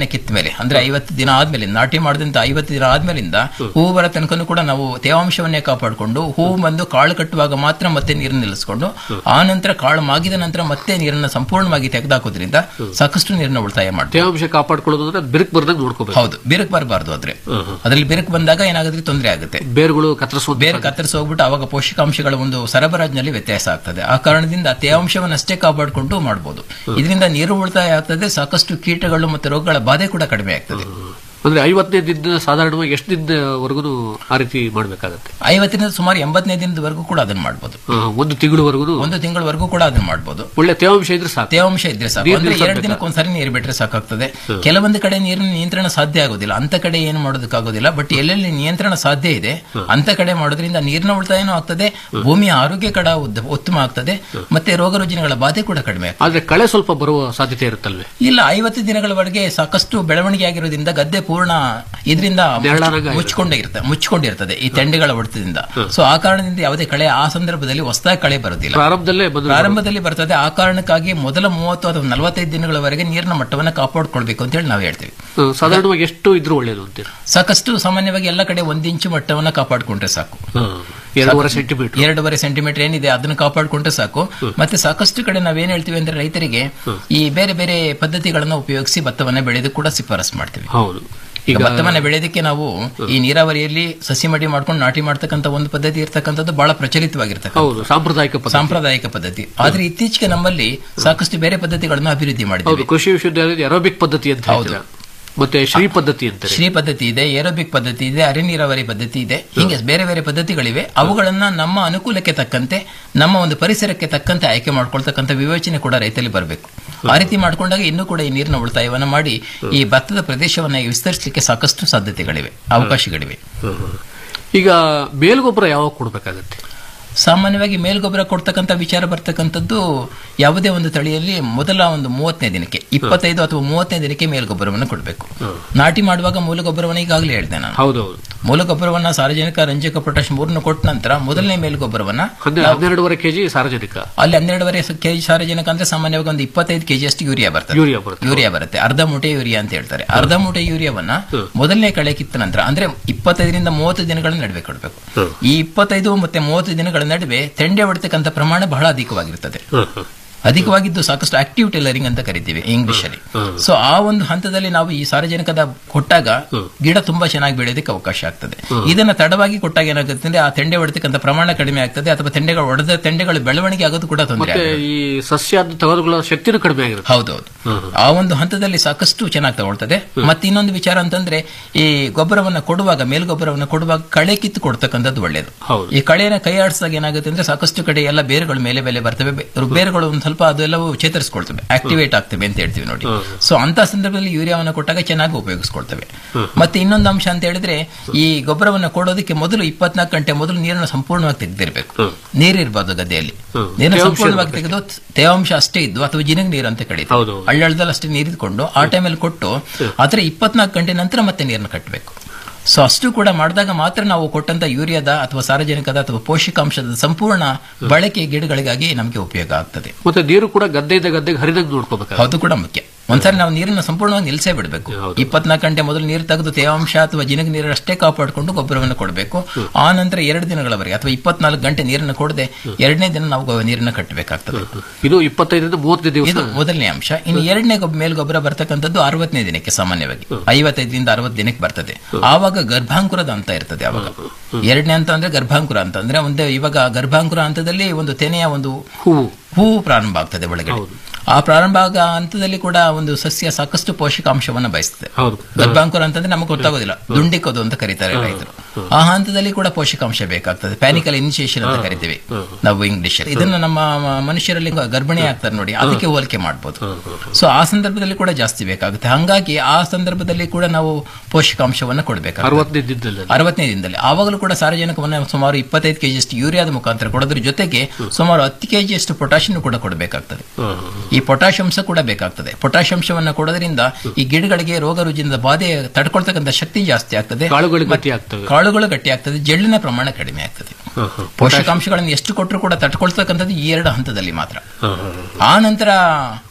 ಆದ್ಮೇಲೆ ಅಂದ್ರೆ ಐವತ್ತು ದಿನ ಆದ್ಮೇಲೆ ನಾಟಿ ಮಾಡಿದಂತ ಐವತ್ತು ದಿನ ಆದ್ಮೇಲಿಂದ ಹೂವು ಬರೋ ತನಕನೂ ಕೂಡ ನಾವು ತೇವಾಂಶವನ್ನೇ ಕಾಪಾಡಿಕೊಂಡು ಹೂವು ಬಂದು ಕಾಳು ಕಟ್ಟುವಾಗ ಮಾತ್ರ ಮತ್ತೆ ನೀರನ್ನು ನಿಲ್ಲಿಸ್ಕೊಂಡು ಆ ನಂತರ ಕಾಳು ಮಾಗಿದ ನಂತರ ಮತ್ತೆ ನೀರನ್ನು ಸಂಪೂರ್ಣವಾಗಿ ತೆಗೆದಾಕೋದ್ರಿಂದ ಸಾಕಷ್ಟು ನೀರನ್ನು ಉಳಿತಾಯ ಮಾಡ್ತೀವಿ ತೇವಾಂಶ ಕಾಪಾಡ್ಕೊಳ್ಳೋದು ಅಂದ್ರೆ ಬಿರುಕು ಬರ್ದಂಗೆ ನೋಡ್ಕೋಬೇಕು ಹೌದು ಬಿರುಕು ಬರಬಾರ್ದು ಆದ್ರೆ ಅದ್ರಲ್ಲಿ ಬಿರುಕು ಬಂದಾಗ ಏನಾಗುತ್ತೆ ತೊಂದರೆ ಆಗುತ್ತೆ ಬೇರುಗಳು ಕತ್ತರಿಸುವ ಬೇರೆ ಕತ್ತರಿಸಿ ಹೋಗ್ಬಿಟ್ಟು ಅವಾಗ ಪೋಷಕಾಂಶಗಳ ಒಂದು ಸರಬರಾಜಿನಲ್ಲಿ ವ್ಯತ್ಯಾಸ ಆಗ್ತದೆ ಆ ಕಾರಣದಿಂದ ತೇವಾಂಶವನ್ನಷ್ಟೇ ಕಾಪಾಡಿಕೊಂಡು ಮಾಡಬಹುದು ಇದರಿಂದ ನೀರು ಉಳಿತಾಯ ಆಗ್ತದೆ ಸಾಕಷ್ಟು ಕೀಟಗಳು ಮತ್ತು ರೋಗಗಳ ಬಾಧೆ ಕೂಡ ಕಡಿಮೆ ಆಗ್ತದೆ ಅಂದ್ರೆ ಐವತ್ತನೇ ದಿನ ಸಾಧಾರಣವಾಗಿ ಎಷ್ಟು ದಿನದವರೆಗೂ ಆ ರೀತಿ ಮಾಡ್ಬೇಕಾಗತ್ತೆ ಐವತ್ತರಿಂದ ಸುಮಾರು ಎಂಬತ್ತನೇ ದಿನದವರೆಗೂ ಕೂಡ ಅದನ್ನ ಮಾಡಬಹುದು ಒಂದು ತಿಂಗಳವರೆಗೂ ಒಂದು ತಿಂಗಳವರೆಗೂ ಕೂಡ ಅದನ್ನ ಮಾಡಬಹುದು ಒಳ್ಳೆ ತೇವಾಂಶ ಇದ್ರೆ ಸಾಕು ತೇವಾಂಶ ಇದ್ರೆ ಸಾಕು ನೀರು ಅಂದ್ರೆ ನಿಲ್ಸೋದ್ ಎರಡು ಬೇಕಾ? ದಿನಕ್ಕೆ ಒಂದ್ಸರಿ ನೀರು ಬಿಟ್ರೆ ಸಾಕಾಗ್ತದೆ ಕೆಲವೊಂದು ಕಡೆ ನೀರಿನ ನಿಯಂತ್ರಣ ಸಾಧ್ಯ ಆಗೋದಿಲ್ಲ ಅಂತ ಕಡೆ ಏನು ಮಾಡೋದಕ್ಕಾಗೋದಿಲ್ಲ ಬಟ್ ಎಲ್ಲೆಲ್ಲಿ ನಿಯಂತ್ರಣ ಸಾಧ್ಯ ಇದೆ ಅಂತ ಕಡೆ ಮಾಡೋದ್ರಿಂದ ನೀರಿನ ಉಳಿತಾಯನೂ ಆಗ್ತದೆ ಭೂಮಿಯ ಆರೋಗ್ಯ ಕಡ ಉದ್ದ- ಉತ್ತಮ ಆಗ್ತದೆ ಮತ್ತೆ ರೋಗ ರುಜಿನಗಳ ಬಾಧೆ ಕೂಡ ಕಡಿಮೆ ಆಗ್ತದೆ ಆದ್ರೆ ಕಳೆ ಸ್ವಲ್ಪ ಬರುವ ಸಾಧ್ಯತೆ ಇರುತ್ತಲ್ವೇ ಇಲ್ಲ ಐವತ್ತು ದಿನಗಳವರೆಗೆ ಸಾಕಷ್ಟು ಬೆಳವಣಿಗೆ ಆಗಿರೋದ್ರಿಂದ ಗದ್ದೆ ಪೂರ್ಣ ಇದರಿಂದ ನೆರಳಾದಂಗೆ ಮುಚ್ಕೊಂಡೇ ಇರ್ತದೆ ಮುಚ್ಕೊಂಡಿರ್ತದೆ ಈ ತೆಂಡೆಗಳ ಹೊಡೆತದಿಂದ ಸೊ ಆ ಕಾರಣದಿಂದ ಯಾವುದೇ ಕಳೆ ಆ ಸಂದರ್ಭದಲ್ಲಿ ಹೊಸದಾಗಿ ಕಳೆ ಬರುತ್ತಿಲ್ಲ ಪ್ರಾರಂಭದಲ್ಲೇ ಬಂದು ಪ್ರಾರಂಭದಲ್ಲಿ ಬರ್ತದೆ ಆ ಕಾರಣಕ್ಕಾಗಿ ಮೊದಲ ಮೂವತ್ತು ಅಥವಾ ನಲವತ್ತೈದು ದಿನಗಳವರೆಗೆ ನೀರಿನ ಮಟ್ಟವನ್ನು ಕಾಪಾಡಿಕೊಳ್ಬೇಕು ಅಂತ ಹೇಳಿ ನಾವು ಹೇಳ್ತೀವಿ ಹ್ಮ್, ಸಾಧಾರಣವಾಗಿ ಎಷ್ಟು ಇದ್ರೂ ಒಳ್ಳೇದು ಅಂತೀರ ಸಾಕಷ್ಟು ಸಾಮಾನ್ಯವಾಗಿ ಎಲ್ಲ ಕಡೆ ಒಂದು ಇಂಚು ಮಟ್ಟವನ್ನ ಕಾಪಾಡಿಕೊಂಡ್ರೆ ಸಾಕು ಎರಡೂವರೆ ಸೆಂಟಿಮೀಟರ್ ಎರಡೂವರೆ ಸೆಂಟಿಮೀಟರ್ ಏನಿದೆ ಅದನ್ನು ಕಾಪಾಡಿಕೊಂಡ್ರೆ ಸಾಕು ಮತ್ತೆ ಸಾಕಷ್ಟು ಕಡೆ ನಾವೇನ್ ಹೇಳ್ತೀವಿ ಅಂದ್ರೆ ರೈತರಿಗೆ ಈ ಬೇರೆ ಬೇರೆ ಪದ್ಧತಿಗಳನ್ನ ಉಪಯೋಗಿಸಿ ಭತ್ತವನ್ನ ಬೆಳೆದು ಕೂಡ ಶಿಫಾರಸ್ ಮಾಡ್ತೀವಿ ಹೌದು ಈಗ ಭತ್ತವನ್ನ ಬೆಳೆಯೋದಕ್ಕೆ ನಾವು ಈ ನೀರಾವರಿಯಲ್ಲಿ ಸಸಿ ಮಡಿ ಮಾಡ್ಕೊಂಡು ನಾಟಿ ಮಾಡ್ತಕ್ಕಂಥ ಒಂದು ಪದ್ಧತಿ ಇರ್ತಕ್ಕಂಥದ್ದು ಬಹಳ ಪ್ರಚಲಿತವಾಗಿರ್ತಕ್ಕಂಥ ಹೌದು ಸಾಂಪ್ರದಾಯಿಕ ಪದ್ಧತಿ. ಸಾಂಪ್ರದಾಯಿಕ ಪದ್ಧತಿ ಆದ್ರೆ ಇತ್ತೀಚೆಗೆ ನಮ್ಮಲ್ಲಿ ಸಾಕಷ್ಟು ಬೇರೆ ಪದ್ಧತಿಗಳನ್ನು ಅಭಿವೃದ್ಧಿ ಹೌದು ಮಾಡಿದ್ದೀವಿ ಕೃಷಿ ವಿಶ್ವವಿದ್ಯಾಲಯದ ಎರೋಬಿಕ್ ಪದ್ಧತಿ ಅಂತ ಹೇಳ್ತೀರಾ ಮತ್ತೆ ಶ್ರೀ ಪದ್ಧತಿ ಅಂತಾರೆ ಶ್ರೀ ಪದ್ಧತಿ ಇದೆ ಏರೋಬಿಕ್ ಪದ್ಧತಿ ಇದೆ ಅರೆ ನೀರಾವರಿ ಪದ್ಧತಿ ಇದೆ ಹೀಗೆ ಬೇರೆ ಬೇರೆ ಪದ್ಧತಿಗಳಿವೆ ಅವುಗಳನ್ನ ನಮ್ಮ ಅನುಕೂಲಕ್ಕೆ ತಕ್ಕಂತೆ ನಮ್ಮ ಒಂದು ಪರಿಸರಕ್ಕೆ ತಕ್ಕಂತೆ ಆಯ್ಕೆ ಮಾಡ್ಕೊಳ್ತಕ್ಕಂಥ ವಿವೇಚನೆ ಕೂಡ ರೈತಲ್ಲಿ ಬರಬೇಕು ಆ ರೀತಿ ಮಾಡ್ಕೊಂಡಾಗ ಇನ್ನೂ ಕೂಡ ಈ ನೀರಿನ ಉಳಿತಾಯವನ್ನ ಮಾಡಿ ಈ ಭತ್ತದ ಪ್ರದೇಶವನ್ನ ವಿಸ್ತರಿಸಲಿಕ್ಕೆ ಸಾಕಷ್ಟು ಸಾಧ್ಯತೆಗಳಿವೆ ಅವಕಾಶಗಳಿವೆ ಈಗ ಮೇಲ್ಗೊಬ್ಬರ ಯಾವಾಗ ಕೊಡ್ಬೇಕಾಗತ್ತೆ ಸಾಮಾನ್ಯವಾಗಿ ಮೇಲ್ಗೊಬ್ಬರ ಕೊಡ್ತಕ್ಕಂಥ ವಿಚಾರ ಬರ್ತಕ್ಕಂಥದ್ದು ಯಾವುದೇ ಒಂದು ತಳಿಯಲ್ಲಿ ಮೊದಲ ಒಂದು ಮೂವತ್ತನೇ ದಿನಕ್ಕೆ ಇಪ್ಪತ್ತೈದು ಅಥವಾ ಮೂವತ್ತನೇ ದಿನಕ್ಕೆ ಮೇಲ್ಗೊಬ್ಬರವನ್ನು ಕೊಡಬೇಕು ನಾಟಿ ಮಾಡುವಾಗ ಮೂಲ ಗೊಬ್ಬರವನ್ನು ಈಗಾಗಲೇ ಹೇಳಿದೆ ನಾನು ಹೌದೌದು ಮೂಲ ಗೊಬ್ಬರವನ್ನ ಸಾರಜನಕ ರಂಜಕ ಪೊಟ್ಯಾಶ್ ಮೂರನ್ನು ಕೊಟ್ಟ ನಂತರ ಮೊದಲನೇ ಮೇಲ್ಗೊಬ್ಬರವನ್ನ ಅಂದ್ರೆ ನಾವು- ಹನ್ನೆರಡುವರೆ ಕೆಜಿ ಸಾರಜನಕ ಅಲ್ಲಿ ಹನ್ನೆರಡುವರೆ ಕೆಜಿ ಸಾರಜನಕ ಅಂದ್ರೆ ಸಾಮಾನ್ಯವಾಗಿ ಒಂದು ಇಪ್ಪತ್ತೈದು ಕೆಜಿ ಅಷ್ಟು ಯೂರಿಯಾ ಬರ್ತದೆ ಯೂರಿಯಾ ಬರುತ್ತೆ. ಯೂರಿಯಾ ಬರುತ್ತೆ ಅರ್ಧ ಮೂಟೆ ಯೂರಿಯಾ ಅಂತ ಹೇಳ್ತಾರೆ ಅರ್ಧ ಮೂಟೆ ಯೂರಿಯಾವನ್ನ ಮೊದಲನೇ ಕಳೆ ಕಿತ್ತ ನಂತರ ಅಂದ್ರೆ ಇಪ್ಪತ್ತೈದರಿಂದ ಮೂವತ್ತು ದಿನಗಳ ನಡುವೆ ಕೊಡಬೇಕು ಈ ಇಪ್ಪತ್ತೈದು ಮತ್ತೆ ಮೂವತ್ತು ದಿನಗಳ ನಡುವೆ ತೆಂಡೆ ಹೊಡಿತಕ್ಕಂಥ ಪ್ರಮಾಣ ಬಹಳ ಅಧಿಕವಾಗಿರ್ತದೆ ಅಧಿಕವಾಗಿದ್ದು ಸಾಕಷ್ಟು ಆಕ್ಟಿವ್ ಟೈಲರಿಂಗ್ ಅಂತ ಕರಿತೀವಿ ಇಂಗ್ಲಿಷ್ ಅಲ್ಲಿ ಸೊ ಆ ಒಂದು ಹಂತದಲ್ಲಿ ನಾವು ಈ ಸಾರಜನಕದ ಕೊಟ್ಟಾಗ ಗಿಡ ತುಂಬಾ ಚೆನ್ನಾಗಿ ಬೆಳೆಯೋದಕ್ಕೆ ಅವಕಾಶ ಆಗ್ತದೆ ಇದನ್ನ ತಡವಾಗಿ ಕೊಟ್ಟಾಗ ಏನಾಗುತ್ತೆ ಅಂದ್ರೆ ಆ ತೆಂಡೆ ಹೊಡೆತಕ್ಕಂಥ ಪ್ರಮಾಣ ಕಡಿಮೆ ಆಗ್ತದೆ ಅಥವಾ ತೆಂಡೆಗಳು ಒಡೆದ ತೆಂಡೆಗಳು ಬೆಳವಣಿಗೆ ಆಗೋದು ಕೂಡ ತೊಂದರೆ ಮತ್ತೆ ಆಗುತ್ತೆ. ಈ ಸಸ್ಯ ಅದ್ನ ತೆಗೆದುಕೊಳ್ಳೋ ಶಕ್ತಿನೂ ಕಡಿಮೆ ಆಗಿರುತ್ತೆ ಹೌದೌದು ಆ ಒಂದು ಹಂತದಲ್ಲಿ ಸಾಕಷ್ಟು ಚೆನ್ನಾಗಿ ತಗೊಳ್ತದೆ ಮತ್ತೆ ಇನ್ನೊಂದು ವಿಚಾರ ಅಂತಂದ್ರೆ ಈ ಗೊಬ್ಬರವನ್ನ ಕೊಡುವಾಗ ಮೇಲ್ಗೊಬ್ಬರವನ್ನ ಕೊಡುವಾಗ ಕಳೆ ಕಿತ್ತು ಕೊಡ್ತಕ್ಕಂಥದ್ದು ಒಳ್ಳೆಯದು ಹೌದು. ಈ ಕಳೆನ ಕೈ ಆಡಿಸಿದಾಗ ಏನಾಗುತ್ತೆ ಅಂದ್ರೆ ಸಾಕಷ್ಟು ಕಡೆ ಎಲ್ಲ ಬೇರುಗಳು ಮೇಲೆ ಮೇಲೆ ಬರ್ತವೆ ಬೆ- ಬೇರುಗಳು ಒಂದು ಸ್ವಲ್ಪ ಅದೆಲ್ಲವೂ ಚೇತರಿಸ್ಕೊಳ್ತವೆ ಆಕ್ಟಿವೇಟ್ ಆಗ್ತವೆ ಅಂತ ಹೇಳ್ತೀವಿ ನೋಡಿ ಸೊ ಅಂತ ಸಂದರ್ಭದಲ್ಲಿ ಯೂರಿಯಾವನ್ನು ಕೊಟ್ಟಾಗ ಚೆನ್ನಾಗಿ ಉಪಯೋಗಿಸ್ಕೊಳ್ತವೆ ಮತ್ತೆ ಇನ್ನೊಂದು ಅಂಶ ಅಂತ ಹೇಳಿದ್ರೆ ಈ ಗೊಬ್ಬರವನ್ನು ಕೊಡೋದಕ್ಕೆ ಮೊದಲು ಇಪ್ಪತ್ನಾಲ್ಕು ಗಂಟೆ ಮೊದಲು ನೀರನ್ನು ಸಂಪೂರ್ಣವಾಗಿ ತೆಗೆದಿರಬೇಕು ನೀರಿರ್ಬಾರ್ದು ಗದ್ದೆಯಲ್ಲಿ ನೀರನ್ನು ತೇವಾಂಶ ಸಂಪೂರ್ಣವಾಗಿ ತೆಗೆದು ತೇವಾಂಶ ಅಷ್ಟೇ ಇದ್ದು ಅಥವಾ ಜಿನಗ್ ನೀರು ಅಂತ ಕರೀತಾರೆ ಹೌದು. ಹಳ್ಳದಲ್ಲಿ ಅಷ್ಟೇ ನೀರಿದ್ಕೊಂಡು ಆ ಟೈಮಲ್ಲಿ ಕೊಟ್ಟು ಆದ್ರೆ ಇಪ್ಪತ್ನಾಲ್ಕು ಗಂಟೆ ನಂತರ ಮತ್ತೆ ನೀರನ್ನು ಕಟ್ಟಬೇಕು ಸೊ ಅಷ್ಟು ಕೂಡ ಮಾಡಿದಾಗ ಮಾತ್ರ ನಾವು ಕೊಟ್ಟಂತ ಯೂರಿಯಾದ ಅಥವಾ ಸಾರಜನಕದ ಅಥವಾ ಪೋಷಕಾಂಶದ ಸಂಪೂರ್ಣ ಬಳಕೆ ಗಿಡಗಳಿಗಾಗಿ ನಮಗೆ ಉಪಯೋಗ ಆಗ್ತದೆ ಮತ್ತೆ ನೀರು ಕೂಡ ಗದ್ದೆಯಿಂದ ಗದ್ದೆಗೆ ಹರಿದಂಗೆ ನೋಡ್ಕೋಬೇಕಾಗುತ್ತೆ ಅದು ಕೂಡ ಮುಖ್ಯ ಒಂದ್ಸರಿ ನಾವು ನೀರನ್ನು ಸಂಪೂರ್ಣವಾಗಿ ನಿಲ್ಸೇ ಬಿಡಬೇಕು ಇಪ್ಪತ್ನಾಲ್ಕು ಗಂಟೆ ಮೊದಲು ನೀರು ತೆಗೆದು ತೇವಾಂಶ ಅಥವಾ ಜಿನಗ ನೀರು ಅಷ್ಟೇ ಕಾಪಾಡಿಕೊಂಡು ಗೊಬ್ಬರವನ್ನು ಕೊಡಬೇಕು ಆ ನಂತರ ಎರಡು ದಿನಗಳವರೆಗೆ ಅಥವಾ ಇಪ್ಪತ್ನಾಲ್ಕು ಗಂಟೆ ನೀರನ್ನು ಕೊಡದೆ ಎರಡನೇ ದಿನ ನಾವು ಗೊ- ನೀರನ್ನು ಕಟ್ಟಬೇಕಾಗ್ತದೆ ಇದು ಇಪ್ಪತ್ತೈದರಿಂದ ಮೂವತ್ತು ದಿವಸ ಇದು ಮೊದಲನೇ ಅಂಶ ಇನ್ನು ಎರಡನೇ ಗೊಬ್ಬ ಮೇಲ್ಗೊಬ್ಬರ ಬರ್ತಕ್ಕಂಥದ್ದು ಅರವತ್ತನೇ ದಿನಕ್ಕೆ ಸಾಮಾನ್ಯವಾಗಿ ಐವತ್ತೈದರಿಂದ ಅರವತ್ತು ದಿನಕ್ಕೆ ಬರ್ತದೆ ಆವಾಗ ಗರ್ಭಾಂಕುರದ ಅಂತ ಇರ್ತದೆ ಅವಾಗ ಎರಡನೇ ಅಂತ ಅಂದ್ರೆ ಗರ್ಭಾಂಕುರ ಅಂತ ಅಂದ್ರೆ ಒಂದು ಇವಾಗ ಗರ್ಭಾಂಕುರ ಹಂತದಲ್ಲಿ ಒಂದು ತೆನೆಯ ಒಂದು ಹೂವು ಹೂವು ಪ್ರಾರಂಭ ಆಗ್ತದೆ ಒಳಗಡೆ ಆ ಪ್ರಾರಂಭ ಆಗ ಹಂತದಲ್ಲಿ ಕೂಡ ಒಂದು ಸಸ್ಯ ಸಾಕಷ್ಟು ಪೋಷಕಾಂಶವನ್ನು ಬಯಸ್ತದೆ ಹೌದು ಗರ್ಭಾಂಕುರ ಅಂತಂದ್ರೆ ನಮಗೆ ಗೊತ್ತಾಗೋದಿಲ್ಲ ದುಂಡಿಕೋದು ಅಂತ ಕರೀತಾರೆ ರೈತರು ಆ ಹಂತದಲ್ಲಿ ಕೂಡ ಪೋಷಕಾಂಶ ಬೇಕಾಗ್ತದೆ ಪ್ಯಾನಿಕಲ್ ಇನಿಷಿಯೇಷನ್ ಅಂತ ಕರಿತೀವಿ ನಾವು ಇಂಗ್ಲಿಷ್ ಇದನ್ನ ನಮ್ಮ ಮ- ಮನುಷ್ಯರಲ್ಲಿ ಗ- ಗರ್ಭಿಣಿ ಆಗ್ತಾರೆ ನೋಡಿ ಅದಕ್ಕೆ ಹೋಲಿಕೆ ಮಾಡ್ಬೋದು ಸೊ ಆ ಸಂದರ್ಭದಲ್ಲಿ ಕೂಡ ಜಾಸ್ತಿ ಬೇಕಾಗುತ್ತೆ ಹಂಗಾಗಿ ಆ ಸಂದರ್ಭದಲ್ಲಿ ಕೂಡ ನಾವು ಪೋಷಕಾಂಶವನ್ನು ಕೊಡಬೇಕಾಗುತ್ತೆ ಅರವತ್ತನೇ ದಿನದಲ್ಲಿ ಅರವತ್ತನೇ ದಿನದಲ್ಲಿ ಆವಾಗಲೂ ಕೂಡ ಸಾರಜನಕವನ್ನು ಸುಮಾರು ಇಪ್ಪತ್ತೈದು ಕೆಜಿಯಷ್ಟು ಯೂರಿಯಾದ ಮುಖಾಂತರ ಕೊಡೋದ್ರ ಜೊತೆಗೆ ಸುಮಾರು ಹತ್ತು ಕೆಜಿಯಷ್ಟು ಪೊಟ್ಯಾಷಿಯಂ ಕೂಡ ಕೊಡಬೇಕಾಗ್ತದೆ ಈ ಪೊಟ್ಯಾಷಿಯಂಶ ಕೂಡ ಬೇಕಾಗ್ತದೆ ಪೊಟ್ಯಾಷಿಯಂಶವನ್ನು ಕೊಡೋದ್ರಿಂದ ಈ ಗಿಡಗಳಿಗೆ ರೋಗ ರುಜಿನದ ಬಾಧೆ ತಡ್ಕೊಳ್ತಕ್ಕಂಥ ಶಕ್ತಿ ಜಾಸ್ತಿ ಆಗ್ತದೆ ಕಾಳುಗಳು ಮತ್ತೆ ಗಟ್ಟಿ ಆಗ್ತವೆ ಕಾಳುಗಳು ಗಟ್ಟಿ ಆಗ್ತದೆ ಜಳ್ಳಿನ ಪ್ರಮಾಣ ಕಡಿಮೆ ಆಗ್ತದೆ ಪೋಷಕಾಂಶಗಳನ್ನು ಎಷ್ಟು ಕೊಟ್ಟರು ಕೂಡ ತಡ್ಕೊಳ್ತಕ್ಕಂಥದ್ದು ಈ ಎರಡು ಹಂತದಲ್ಲಿ ಮಾತ್ರ ಆ ನಂತರ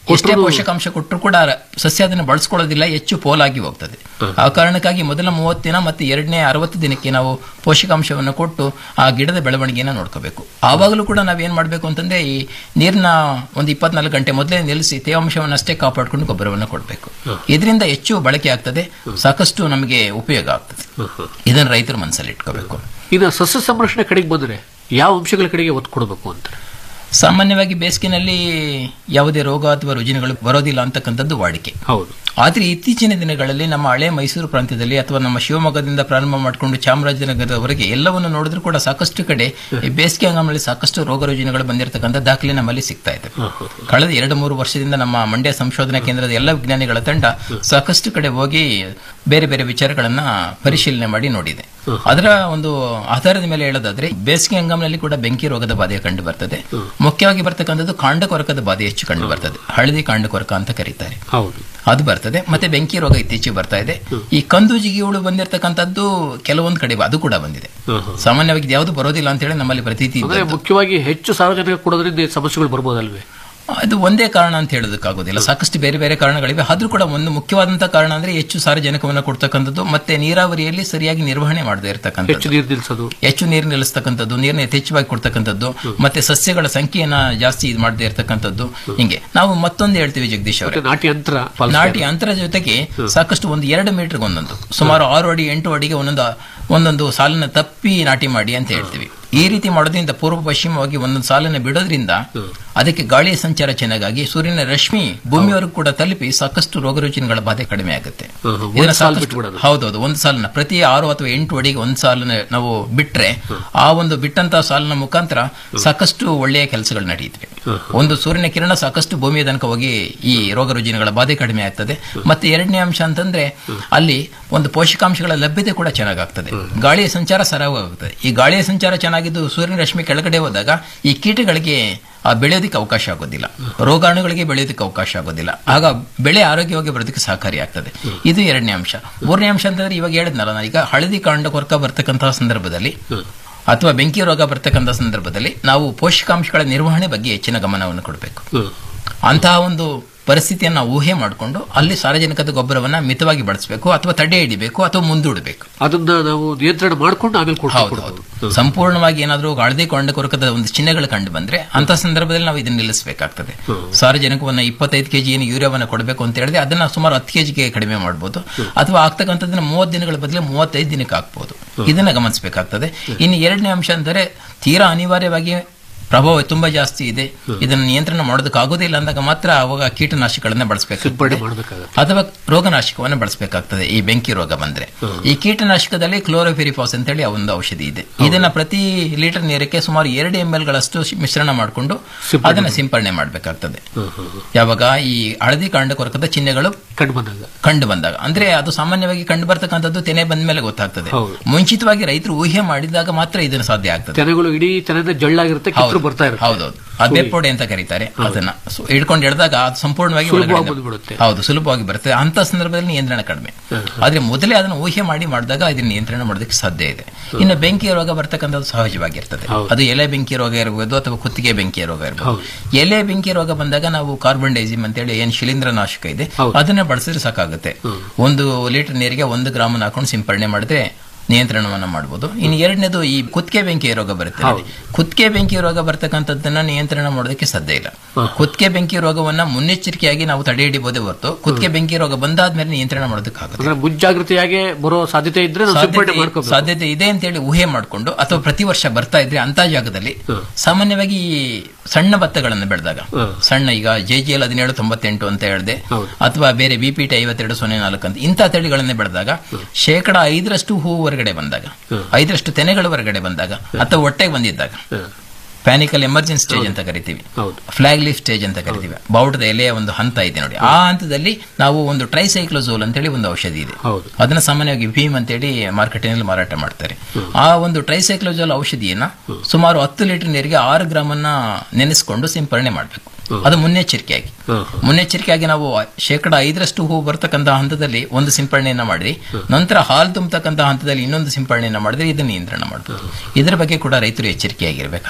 ಎಷ್ಟೇ ಪೋಷಕಾಂಶ ಕೊಟ್ಟರು ಕೂಡ ಸಸ್ಯ ಅದನ್ನು ಬಳಸ್ಕೊಳ್ಳೋದಿಲ್ಲ ಹೆಚ್ಚು ಪೋಲಾಗಿ ಹೋಗ್ತದೆ ಆ ಕಾರಣಕ್ಕಾಗಿ ಮೊದಲ ಮೂವತ್ತು ದಿನ ಮತ್ತೆ ಎರಡನೇ ಅರವತ್ತು ದಿನಕ್ಕೆ ನಾವು ಪೋಷಕಾಂಶವನ್ನು ಕೊಟ್ಟು ಆ ಗಿಡದ ಬೆಳವಣಿಗೆಯನ್ನು ನೋಡ್ಕೋಬೇಕು ಆವಾಗಲೂ ಕೂಡ ನಾವೇನ್ ಮಾಡಬೇಕು ಅಂತಂದ್ರೆ ಈ ನೀರಿನ ಒಂದು ಇಪ್ಪತ್ನಾಲ್ಕು ಗಂಟೆ ಮೊದಲೇ ನಿಲ್ಲಿಸಿ ತೇವಾಂಶವನ್ನು ಅಷ್ಟೇ ಕಾಪಾಡಿಕೊಂಡು ಗೊಬ್ಬರವನ್ನು ಕೊಡಬೇಕು ಇದರಿಂದ ಹೆಚ್ಚು ಬಳಕೆ ಆಗ್ತದೆ ಸಾಕಷ್ಟು ನಮಗೆ ಉಪಯೋಗ ಆಗ್ತದೆ ಇದನ್ನು ರೈತರು ಮನಸ್ಸಲ್ಲಿ ಇಟ್ಕೋಬೇಕು ಇನ್ನು ಸಸ್ಯ ಸಂರಕ್ಷಣೆ ಕಡೆಗೆ ಬಂದ್ರೆ ಯಾವ ಅಂಶಗಳ ಕಡೆಗೆ ಒತ್ತು ಕೊಡಬೇಕು ಅಂತಾರೆ ಸಾಮಾನ್ಯವಾಗಿ ಬೇಸಿಗೆನಲ್ಲಿ ಯಾವುದೇ ರೋಗ ಅಥವಾ ರುಜಿನಗಳು ಬರೋದಿಲ್ಲ ಅಂತಕ್ಕಂಥದ್ದು ವಾಡಿಕೆ ಹೌದು ಆದರೆ ಇತ್ತೀಚಿನ ದಿನಗಳಲ್ಲಿ ನಮ್ಮ ಹಳೆ ಮೈಸೂರು ಪ್ರಾಂತ್ಯದಲ್ಲಿ ಅಥವಾ ನಮ್ಮ ಶಿವಮೊಗ್ಗದಿಂದ ಪ್ರಾರಂಭ ಮಾಡಿಕೊಂಡು ಚಾಮರಾಜನಗರದವರೆಗೆ ಎಲ್ಲವನ್ನು ನೋಡಿದ್ರೂ ಕೂಡ ಸಾಕಷ್ಟು ಕಡೆ ಈ ಬೇಸಿಗೆ ಹಂಗಾಮಲ್ಲಿ ಸಾಕಷ್ಟು ರೋಗ ರುಜಿನಗಳು ಬಂದಿರತಕ್ಕಂಥ ದಾಖಲೆ ನಮ್ಮಲ್ಲಿ ಸಿಗ್ತಾ ಇದೆ ಕಳೆದ ಎರಡು ಮೂರು ವರ್ಷದಿಂದ ನಮ್ಮ ಮಂಡ್ಯ ಸಂಶೋಧನಾ ಕೇಂದ್ರದ ಎಲ್ಲ ವಿಜ್ಞಾನಿಗಳ ತಂಡ ಸಾಕಷ್ಟು ಕಡೆ ಹೋಗಿ ಬೇರೆ ಬೇರೆ ವಿಚಾರಗಳನ್ನ ಪರಿಶೀಲನೆ ಮಾಡಿ ನೋಡಿದೆ ಅದರ ಒಂದು ಆಧಾರದ ಮೇಲೆ ಹೇಳೋದಾದ್ರೆ ಬೇಸಿಗೆ ಹಂಗಾಮಿನಲ್ಲಿ ಕೂಡ ಬೆಂಕಿ ರೋಗದ ಬಾಧೆ ಕಂಡು ಬರ್ತದೆ ಮುಖ್ಯವಾಗಿ ಬರ್ತಕ್ಕಂಥದ್ದು ಕಾಂಡಕೊರಕದ ಬಾಧೆ ಹೆಚ್ಚು ಕಂಡು ಬರ್ತದೆ ಹಳದಿ ಕಾಂಡಕೊರಕ ಅಂತ ಕರೀತಾರೆ ಹೌದು ಅದು ಬರ್ತದೆ ಮತ್ತೆ ಬೆಂಕಿ ರೋಗ ಇತ್ತೀಚೆಗೆ ಬರ್ತಾ ಇದೆ ಈ ಕಂದು ಜಿಗಿಹುಳು ಬಂದಿರತಕ್ಕಂಥದ್ದು ಕೆಲವೊಂದು ಕಡೆ ಅದು ಕೂಡ ಬಂದಿದೆ ಸಾಮಾನ್ಯವಾಗಿ ಇದು ಯಾವುದು ಬರೋದಿಲ್ಲ ಅಂತ ಹೇಳಿ ನಮ್ಮಲ್ಲಿ ಪ್ರತೀತಿ ಅಂದ್ರೆ ಇದ್ದದ್ದು. ಮುಖ್ಯವಾಗಿ ಹೆಚ್ಚು ಸಾರ್ವಜನಿಕ ಕೊಡೋದ್ರಿಂದ ಈ ಸಮಸ್ಯೆಗಳು ಬರ್ಬೋದಲ್ವೇ ಅದು ಒಂದೇ ಕಾರಣ ಅಂತ ಹೇಳೋದಕ್ಕಾಗೋದಿಲ್ಲ ಸಾಕಷ್ಟು ಬೇರೆ ಬೇರೆ ಕಾರಣಗಳಿವೆ ಆದ್ರೂ ಕೂಡ ಒಂದು ಮುಖ್ಯವಾದಂತಹ ಕಾರಣ ಅಂದ್ರೆ ಹೆಚ್ಚು ಸಾರಜನಕವನ್ನು ಕೊಡ್ತಕ್ಕಂಥದ್ದು ಮತ್ತೆ ನೀರಾವರಿಯಲ್ಲಿ ಸರಿಯಾಗಿ ನಿರ್ವಹಣೆ ಮಾಡದೇ ಹೆಚ್ಚು ಇರತಕ್ಕಂಥದ್ದು ನೀರು ನಿಲ್ಸೋದು ಹೆಚ್ಚು ನೀರು ನಿಲ್ಲಿಸ್ತಕ್ಕಂಥದ್ದು ನೀರನ್ನ ಯಥೇಚ್ಛವಾಗಿ ಕೊಡ್ತಕ್ಕಂಥದ್ದು ಮತ್ತೆ ಸಸ್ಯಗಳ ಸಂಖ್ಯೆಯನ್ನ ಜಾಸ್ತಿ ಇದು ಮಾಡದೇ ಇರತಕ್ಕಂಥದ್ದು ಹಿಂಗೆ ನಾವು ಮತ್ತೊಂದು ಹೇಳ್ತೀವಿ ಜಗದೀಶ್ ಅವರೇ ನಾಟಿ ಯಂತ್ರ ನಾಟಿ ಅಂತರ ಜೊತೆಗೆ ಸಾಕಷ್ಟು ಒಂದು ಎರಡು ಮೀಟರ್ ಒಂದೊಂದು ಸುಮಾರು ಆರು ಅಡಿ ಎಂಟು ಅಡಿಗೆ ಒಂದೊಂದು ಒಂದೊಂದು ಸಾಲನ್ನ ತಪ್ಪಿ ನಾಟಿ ಮಾಡಿ ಅಂತ ಹೇಳ್ತೀವಿ ಈ ರೀತಿ ಮಾಡೋದ್ರಿಂದ ಪೂರ್ವ ಪಶ್ಚಿಮವಾಗಿ ಒಂದೊಂದು ಸಾಲನ್ನ ಬಿಡೋದ್ರಿಂದ ಅದಕ್ಕೆ ಗಾಳಿಯ ಸಂಚಾರ ಚೆನ್ನಾಗಾಗಿ ಸೂರ್ಯನ ರಶ್ಮಿ ಭೂಮಿವರೆಗೂ ಕೂಡ ತಲುಪಿ ಸಾಕಷ್ಟು ರೋಗ ರುಜಿನಗಳ ಬಾಧೆ ಕಡಿಮೆ ಆಗುತ್ತೆ ಇದನ್ನ ಒಂದು ಸಾಲು ಸಾಕಷ್ಟು- ಬಿಟ್ಬಿಡೋದು. ಹೌದೌದು ಒಂದು ಸಾಲನ್ನ ಪ್ರತಿ ಆರು ಅಥವಾ ಎಂಟು ಅಡಿಗೆ ಒಂದು ಸಾಲನ್ನ ನಾವು ಬಿಟ್ರೆ ಆ ಒಂದು ಬಿಟ್ಟಂತ ಸಾಲಿನ ಮುಖಾಂತರ ಸಾಕಷ್ಟು ಒಳ್ಳೆಯ ಕೆಲಸಗಳು ನಡೆಯುತ್ತವೆ ಒಂದು ಸೂರ್ಯನ ಕಿರಣ ಸಾಕಷ್ಟು ಭೂಮಿಯ ತನಕ ಹೋಗಿ ಈ ರೋಗ ರುಜಿನಗಳ ಬಾಧೆ ಕಡಿಮೆ ಆಗ್ತದೆ ಮತ್ತೆ ಎರಡನೇ ಅಂಶ ಅಂತಂದ್ರೆ ಅಲ್ಲಿ ಒಂದು ಪೋಷಕಾಂಶಗಳ ಲಭ್ಯತೆ ಕೂಡ ಚೆನ್ನಾಗಾಗ್ತದೆ ಗಾಳಿಯ ಸಂಚಾರ ಸರಾಗವಾಗುತ್ತದೆ ಈ ಗಾಳಿಯ ಸಂಚಾರ ಚೆನ್ನಾಗಿದ್ದು ಸೂರ್ಯನ ರಶ್ಮಿ ಕೆಳಗಡೆ ಹೋದಾಗ ಈ ಕೀಟಗಳಿಗೆ ಆ ಬೆಳೆಯೋದಕ್ಕೆ ಅವಕಾಶ ಆಗೋದಿಲ್ಲ ರೋಗಾಣುಗಳಿಗೆ ಬೆಳೆಯೋದಕ್ಕೆ ಅವಕಾಶ ಆಗೋದಿಲ್ಲ ಆಗ ಬೆಳೆ ಆರೋಗ್ಯವಾಗಿ ಬರೋದಕ್ಕೆ ಸಹಕಾರಿ ಆಗ್ತದೆ ಇದು ಎರಡನೇ ಅಂಶ ಮೂರನೇ ಅಂಶ ಅಂತಂದ್ರೆ ಇವಾಗ ಹೇಳಿದ್ನಲ್ಲ ನಾನು ಈಗ ಹಳದಿ ಕಾಂಡ ಕೊರಕ ಬರ್ತಕ್ಕಂತಹ ಸಂದರ್ಭದಲ್ಲಿ ಅಥವಾ ಬೆಂಕಿ ರೋಗ ಬರ್ತಕ್ಕಂಥ ಸಂದರ್ಭದಲ್ಲಿ ನಾವು ಪೋಷಕಾಂಶಗಳ ನಿರ್ವಹಣೆ ಬಗ್ಗೆ ಹೆಚ್ಚಿನ ಗಮನವನ್ನು ಕೊಡಬೇಕು ಅಂತಹ ಒಂದು ಪರಿಸ್ಥಿತಿಯನ್ನು ನಾವು ಊಹೆ ಮಾಡಿಕೊಂಡು ಅಲ್ಲಿ ಸಾರ್ವಜನಿಕದ ಗೊಬ್ಬರವನ್ನ ಮಿತವಾಗಿ ಬಳಸಬೇಕು ಅಥವಾ ತಡೆ ಹಿಡಿಬೇಕು ಅಥವಾ ಮುಂದೂಡಬೇಕು ಅದನ್ನ ನಾವು ನಿಯಂತ್ರಣ ಮಾಡ್ಕೊಂಡು ಆಮೇಲೆ ಕೊಡ್ಬೇಕು ಹೌದು ಹೌದು ಸಂಪೂರ್ಣವಾಗಿ ಏನಾದರೂ ಹಳದಿ ಕೊಂಡ ಕೊರಕದ ಒಂದು ಚಿಹ್ನೆಗಳು ಕಂಡು ಬಂದ್ರೆ ಅಂತ ಸಂದರ್ಭದಲ್ಲಿ ನಾವು ಇದನ್ನ ನಿಲ್ಲಿಸಬೇಕಾಗ್ತದೆ ಸಾರ್ವಜನಿಕವನ್ನ ಇಪ್ಪತ್ತೈದು ಕೆಜಿ ಏನು ಯೂರಿಯಾವನ್ನ ಕೊಡಬೇಕು ಅಂತ ಹೇಳಿದ್ರೆ ಅದನ್ನ ಸುಮಾರು ಹತ್ತು ಕೆಜಿಗೆ ಕಡಿಮೆ ಮಾಡಬಹುದು ಅಥವಾ ಆಗ್ತಕ್ಕಂಥದ್ದನ್ನ ಮೂವತ್ತು ದಿನಗಳ ಬದಲು ಮೂವತ್ತೈದು ದಿನಕ್ಕೆ ಹಾಕ್ಬೋದು ಇದನ್ನ ಗಮನಿಸಬೇಕಾಗ್ತದೆ ಇನ್ನು ಎರಡನೇ ಅಂಶ ಅಂದರೆ ತೀರಾ ಅನಿವಾರ್ಯವಾಗಿ ಪ್ರಭಾವ ತುಂಬಾ ಜಾಸ್ತಿ ಇದೆ ಇದನ್ನು ನಿಯಂತ್ರಣ ಮಾಡೋದಕ್ಕಾಗೋದಿಲ್ಲ ಅಂದಾಗ ಮಾತ್ರ ಅವಾಗ ಕೀಟನಾಶಕಗಳನ್ನ ಬಳಸಬೇಕಾಗ್ತದೆ ಅಥವಾ ರೋಗನಾಶಕವನ್ನು ಬಳಸಬೇಕಾಗ್ತದೆ ಈ ಬೆಂಕಿ ರೋಗ ಬಂದ್ರೆ ಈ ಕೀಟನಾಶಕದಲ್ಲಿ ಕ್ಲೋರೋಫೆರಿಫಾಸ್ ಅಂತೇಳಿ ಆ ಒಂದು ಔಷಧಿ ಇದೆ ಇದನ್ನ ಪ್ರತಿ ಲೀಟರ್ ನೀರಕ್ಕೆ ಸುಮಾರು ಎರಡು ಎಂ ಎಲ್ ಗಳಷ್ಟು ಶಿ- ಮಿಶ್ರಣ ಮಾಡಿಕೊಂಡು ಅದನ್ನ ಸಿಂಪರಣೆ ಮಾಡಬೇಕಾಗ್ತದೆ ಯಾವಾಗ ಈ ಹಳದಿ ಕಾಂಡ ಕೊರಕದ ಚಿಹ್ನೆಗಳು ಕಂಡು ಬಂದಾಗ ಕಂಡು ಬಂದಾಗ ಅಂದ್ರೆ ಅದು ಸಾಮಾನ್ಯವಾಗಿ ಕಂಡು ಬರ್ತಕ್ಕಂಥದ್ದು ತೆನೆ ಬಂದ ಮೇಲೆ ಗೊತ್ತಾಗ್ತದೆ ಮುಂಚಿತವಾಗಿ ರೈತರು ಊಹೆ ಮಾಡಿದಾಗ ಮಾತ್ರ ಇದನ್ನು ಸಾಧ್ಯ ಆಗ್ತದೆ ತೆನೆಗಳು ಇಡೀ ತೆನೆದ ಜಳ್ಳಾಗಿರುತ್ತೆ ಕಿತ್ತರು ಬರ್ತಾ ಇರುತ್ತೆ ಹೌದೌದು ಅಬೇರ್ಪೊಡೆ ಅಂತ ಕರೀತಾರೆ ಅದನ್ನ ಸೊ ಹಿಡ್ಕೊಂಡು ಹಿಡಿದಾಗ ಅದು ಸಂಪೂರ್ಣವಾಗಿ ಸುಲಭವಾಗಿ ಒಳಗಡೆಯಿಂದ- ಬಂದ್ಬಿಡುತ್ತೆ. ಹೌದು ಸುಲಭವಾಗಿ ಬರುತ್ತೆ ಅಂತ ಸಂದರ್ಭದಲ್ಲಿ ನಿಯಂತ್ರಣ ಕಡಿಮೆ ಆದ್ರೆ ಮೊದಲೇ ಅದನ್ನು ಊಹೆ ಮಾಡಿ ಮಾಡಿದಾಗ ಇದನ್ನ ನಿಯಂತ್ರಣ ಮಾಡೋದಕ್ಕೆ ಸಾಧ್ಯ ಇದೆ ಇನ್ನು ಬೆಂಕಿ ರೋಗ ಬರ್ತಕ್ಕಂಥದ್ದು ಸಹಜವಾಗಿರ್ತದೆ ಅದು ಎಲೆ ಬೆಂಕಿ ರೋಗ ಇರಬಹುದು ಅಥವಾ ಕುತ್ತಿಗೆ ಬೆಂಕಿ ರೋಗ ಇರಬಹುದು ಎಲೆ ಬೆಂಕಿ ರೋಗ ಬಂದಾಗ ನಾವು ಕಾರ್ಬನ್ ಡೈಸಿಮ್ ಅಂತೇಳಿ ಏನ್ ಶಿಲೀಂಧ್ರ ನಾಶಕ ಇದೆ ಅದನ್ನ ಬಳಸಿದ್ರೆ ಸಾಕಾಗುತ್ತೆ ಒಂದು ಲೀಟರ್ ನೀರಿಗೆ ಒಂದು ಗ್ರಾಮ್ ಹಾಕೊಂಡು ಸಿಂಪರಣೆ ಮಾಡಿದ್ರೆ ನಿಯಂತ್ರಣವನ್ನ ಮಾಡಬಹುದು ಇನ್ನು ಎರಡನೇದು ಈ ಕುತ್ತಿಗೆ ಬೆಂಕಿ ರೋಗ ಬರುತ್ತೆ ನೋಡಿ. ಕುತ್ತಿಗೆ ಬೆಂಕಿ ರೋಗ ಬರ್ತಕ್ಕಂಥದ್ದನ್ನ ನಿಯಂತ್ರಣ ಮಾಡೋದಕ್ಕೆ ಸಾಧ್ಯ ಇಲ್ಲ ಕುತ್ತಿಗೆ ಬೆಂಕಿ ರೋಗವನ್ನ ಮುನ್ನೆಚ್ಚರಿಕೆಯಾಗಿ ನಾವು ತಡೆ ಹಿಡಿಬಹುದೇ ಹೊರತು ಕುತ್ತಿಗೆ ಬೆಂಕಿ ರೋಗ ಬಂದಾದ್ಮೇಲೆ ನಿಯಂತ್ರಣ ಮಾಡೋದಕ್ಕಾಗುತ್ತೆ ಅಂದ್ರೆ ಮುಂಜಾಗ್ರತೆಯಾಗಿ ಬರೋ ಸಾಧ್ಯತೆ ಇದ್ರೆ ನಾವು ಸಿಂಪಡಣೆ ಸಾಧ್ಯತೆ ಮಾಡ್ಕೋಬೇಕು ಸಾಧ್ಯತೆ ಇದೆ ಅಂತೇಳಿ ಊಹೆ ಮಾಡಿಕೊಂಡು ಅಥವಾ ಪ್ರತಿ ವರ್ಷ ಬರ್ತಾ ಇದ್ರೆ ಅಂತ ಜಾಗದಲ್ಲಿ ಸಾಮಾನ್ಯವಾಗಿ ಈ ಸಣ್ಣ ಭತ್ತಗಳನ್ನು ಬೆಳೆದಾಗ ಸಣ್ಣ ಈಗ ಜೆ ಜಿ ಎಲ್ ಹದಿನೇಳು ತೊಂಬತ್ತೆಂಟು ಅಂತ ಹೇಳಿದೆ ಅಥವಾ ಬೇರೆ ಬಿ ಪಿ ಟಿ ಐವತ್ತೆರಡು ಸೊನ್ನೆ ನಾಲ್ಕು ಅಂತ ಇಂಥ ತಳಿಗಳನ್ನೇ ಬೆಳೆದಾಗ ಶೇಕಡ ಐದರಷ್ಟು ಹೂ ಹೊರಗಡೆ ಬಂದಾಗ ಐದರಷ್ಟು ತೆನೆಗಳು ಹೊರಗಡೆ ಬಂದಾಗ ಅಥವಾ ಹೊಟ್ಟೆಗೆ ಬಂದಿದ್ದಾಗ ಪ್ಯಾನಿಕಲ್ ಎಮರ್ಜೆನ್ಸಿ ಸ್ಟೇಜ್ ಅಂತ ಕರಿತೀವಿ ಫ್ಲಾಗ್ ಲೀಫ್ ಸ್ಟೇಜ್ ಅಂತ ಕರಿತೀವಿ ಬಾವುಟದ ಎಲೆಯ ಒಂದು ಹಂತ ಇದೆ ನೋಡಿ ಆ ಹಂತದಲ್ಲಿ ನಾವು ಒಂದು ಟ್ರೈಸೈಕ್ಲೋಸೋಲ್ ಅಂತೇಳಿ ಒಂದು ಔಷಧಿ ಇದೆ ಅದನ್ನ ಸಾಮಾನ್ಯವಾಗಿ ಭೀಮ್ ಅಂತೇಳಿ ಮಾರ್ಕೆಟಿನಲ್ಲಿ ಮಾರಾಟ ಮಾಡ್ತಾರೆ ಆ ಒಂದು ಟ್ರೈಸೈಕ್ಲೋಜೋಲ್ ಔಷಧಿಯನ್ನ ಸುಮಾರು ಹತ್ತು ಲೀಟರ್ ನೀರಿಗೆ ಆರು ಗ್ರಾಮ್ ಅನ್ನ ನೆನೆಸ್ಕೊಂಡು ಸಿಂಪರಣೆ ಮಾಡಬೇಕು ಅದು ಮುನ್ನೆಚ್ಚರಿಕೆಯಾಗಿ ಮುನ್ನೆಚ್ಚರಿಕೆಯಾಗಿ ನಾವು ಶೇಕಡ ಐದರಷ್ಟು ಹೂ ಬರ್ತಕ್ಕಂತಹ ಹಂತದಲ್ಲಿ ಒಂದು ಸಿಂಪರಣೆಯನ್ನ ಮಾಡಿ ನಂತರ ಹಾಲು ತುಂಬತಕ್ಕಂತಹ ಹಂತದಲ್ಲಿ ಇನ್ನೊಂದು ಸಿಂಪರಣೆಯನ್ನ ಮಾಡಿದ್ರೆ ಇದನ್ನ ನಿಯಂತ್ರಣ ಮಾಡಬಹುದು ಇದರ ಬಗ್ಗೆ ಕೂಡ ರೈತರು ಎಚ್ಚರಿಕೆಯಾಗಿರ್ಬೇಕಾಗ್ತದೆ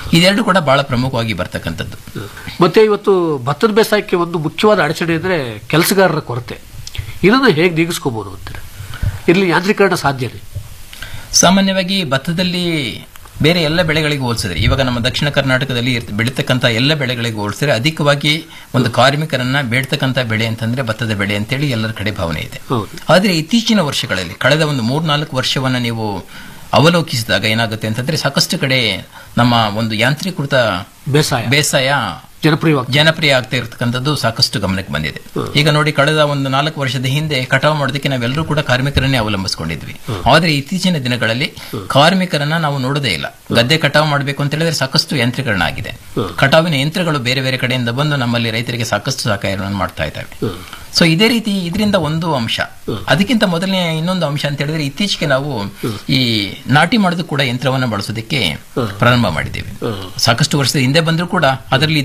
ಇದೆರಡು ಕೂಡ ಬಹಳ ಪ್ರಮುಖವಾಗಿ ಬರ್ತಕ್ಕಂಥದ್ದು ಮತ್ತೆ ಇವತ್ತು ಭತ್ತದ ಬೇಸಾಯಕ್ಕೆ ಒಂದು ಮುಖ್ಯವಾದ ಅಡಚಣೆ ಅಂದ್ರೆ ಕೆಲಸಗಾರರ ಕೊರತೆ ಇದನ್ನು ಹೇಗೆ ನೀಗಿಸ್ಕೋಬಹುದು ಅಂತೀರ ಇಲ್ಲಿ ಯಾಂತ್ರೀಕರಣ ಸಾಧ್ಯನೇ ಸಾಮಾನ್ಯವಾಗಿ ಭತ್ತದಲ್ಲಿ ಬೇರೆ ಎಲ್ಲ ಬೆಳೆಗಳಿಗೆ ಹೋಲಿಸಿದ್ರೆ ಇವಾಗ ನಮ್ಮ ದಕ್ಷಿಣ ಕರ್ನಾಟಕದಲ್ಲಿ ಇರ್ತ- ಬೆಳೀತಕ್ಕಂಥ ಎಲ್ಲ ಬೆಳೆಗಳಿಗೆ ಹೋಲಿಸಿದ್ರೆ ಅಧಿಕವಾಗಿ ಒಂದು ಕಾರ್ಮಿಕರನ್ನ ಬೇಡ್ತಕ್ಕಂಥ ಬೆಳೆ ಅಂತಂದ್ರೆ ಭತ್ತದ ಬೆಳೆ ಅಂತೇಳಿ ಎಲ್ಲರ ಕಡೆ ಭಾವನೆ ಇದೆ ಆದರೆ ಇತ್ತೀಚಿನ ವರ್ಷಗಳಲ್ಲಿ ಕಳೆದ ಒಂದು ಮೂರ್ನಾಲ್ಕು ವರ್ಷವನ್ನ ನೀವು ಅವಲೋಕಿಸಿದಾಗ ಏನಾಗುತ್ತೆ ಅಂತಂದ್ರೆ ಸಾಕಷ್ಟು ಕಡೆ ನಮ್ಮ ಒಂದು ಯಾಂತ್ರೀಕೃತ ಬೇಸಾಯ ಬೇಸಾಯ ಜನಪ್ರಿಯ ಜನಪ್ರಿಯ ಆಗ್ತಾ ಇರತಕ್ಕಂಥದ್ದು ಸಾಕಷ್ಟು ಗಮನಕ್ಕೆ ಬಂದಿದೆ ಈಗ ನೋಡಿ ಕಳೆದ ಒಂದು ನಾಲ್ಕು ವರ್ಷದ ಹಿಂದೆ ಕಟಾವು ಮಾಡೋದಕ್ಕೆ ನಾವೆಲ್ಲರೂ ಕೂಡ ಕಾರ್ಮಿಕರನ್ನೇ ಅವಲಂಬಿಸಿಕೊಂಡಿದ್ವಿ ಆದ್ರೆ ಇತ್ತೀಚಿನ ದಿನಗಳಲ್ಲಿ ಕಾರ್ಮಿಕರನ್ನ ನಾವು ನೋಡೋದೇ ಇಲ್ಲ ಗದ್ದೆ ಕಟಾವು ಮಾಡಬೇಕು ಅಂತ ಹೇಳಿದ್ರೆ ಸಾಕಷ್ಟು ಯಂತ್ರೀಕರಣ ಆಗಿದೆ ಕಟಾವಿನ ಯಂತ್ರಗಳು ಬೇರೆ ಬೇರೆ ಕಡೆಯಿಂದ ಬಂದು ನಮ್ಮಲ್ಲಿ ರೈತರಿಗೆ ಸಾಕಷ್ಟು ಸಹಕಾರವನ್ನು ಮಾಡ್ತಾ ಇದ್ದಾವೆ ಸೊ ಇದೇ ರೀತಿ ಇದರಿಂದ ಒಂದು ಅಂಶ ಅದಕ್ಕಿಂತ ಮೊದಲನೇ ಇನ್ನೊಂದು ಅಂಶ ಅಂತ ಹೇಳಿದ್ರೆ ಇತ್ತೀಚೆಗೆ ನಾವು ಈ ನಾಟಿ ಮಾಡೋದು ಕೂಡ ಯಂತ್ರವನ್ನ ಬಳಸೋದಕ್ಕೆ ಪ್ರಾರಂಭ ಮಾಡಿದ್ದೇವೆ ಸಾಕಷ್ಟು ವರ್ಷದ ಹಿಂದೆ ಬಂದರೂ ಕೂಡ ಅದರಲ್ಲಿ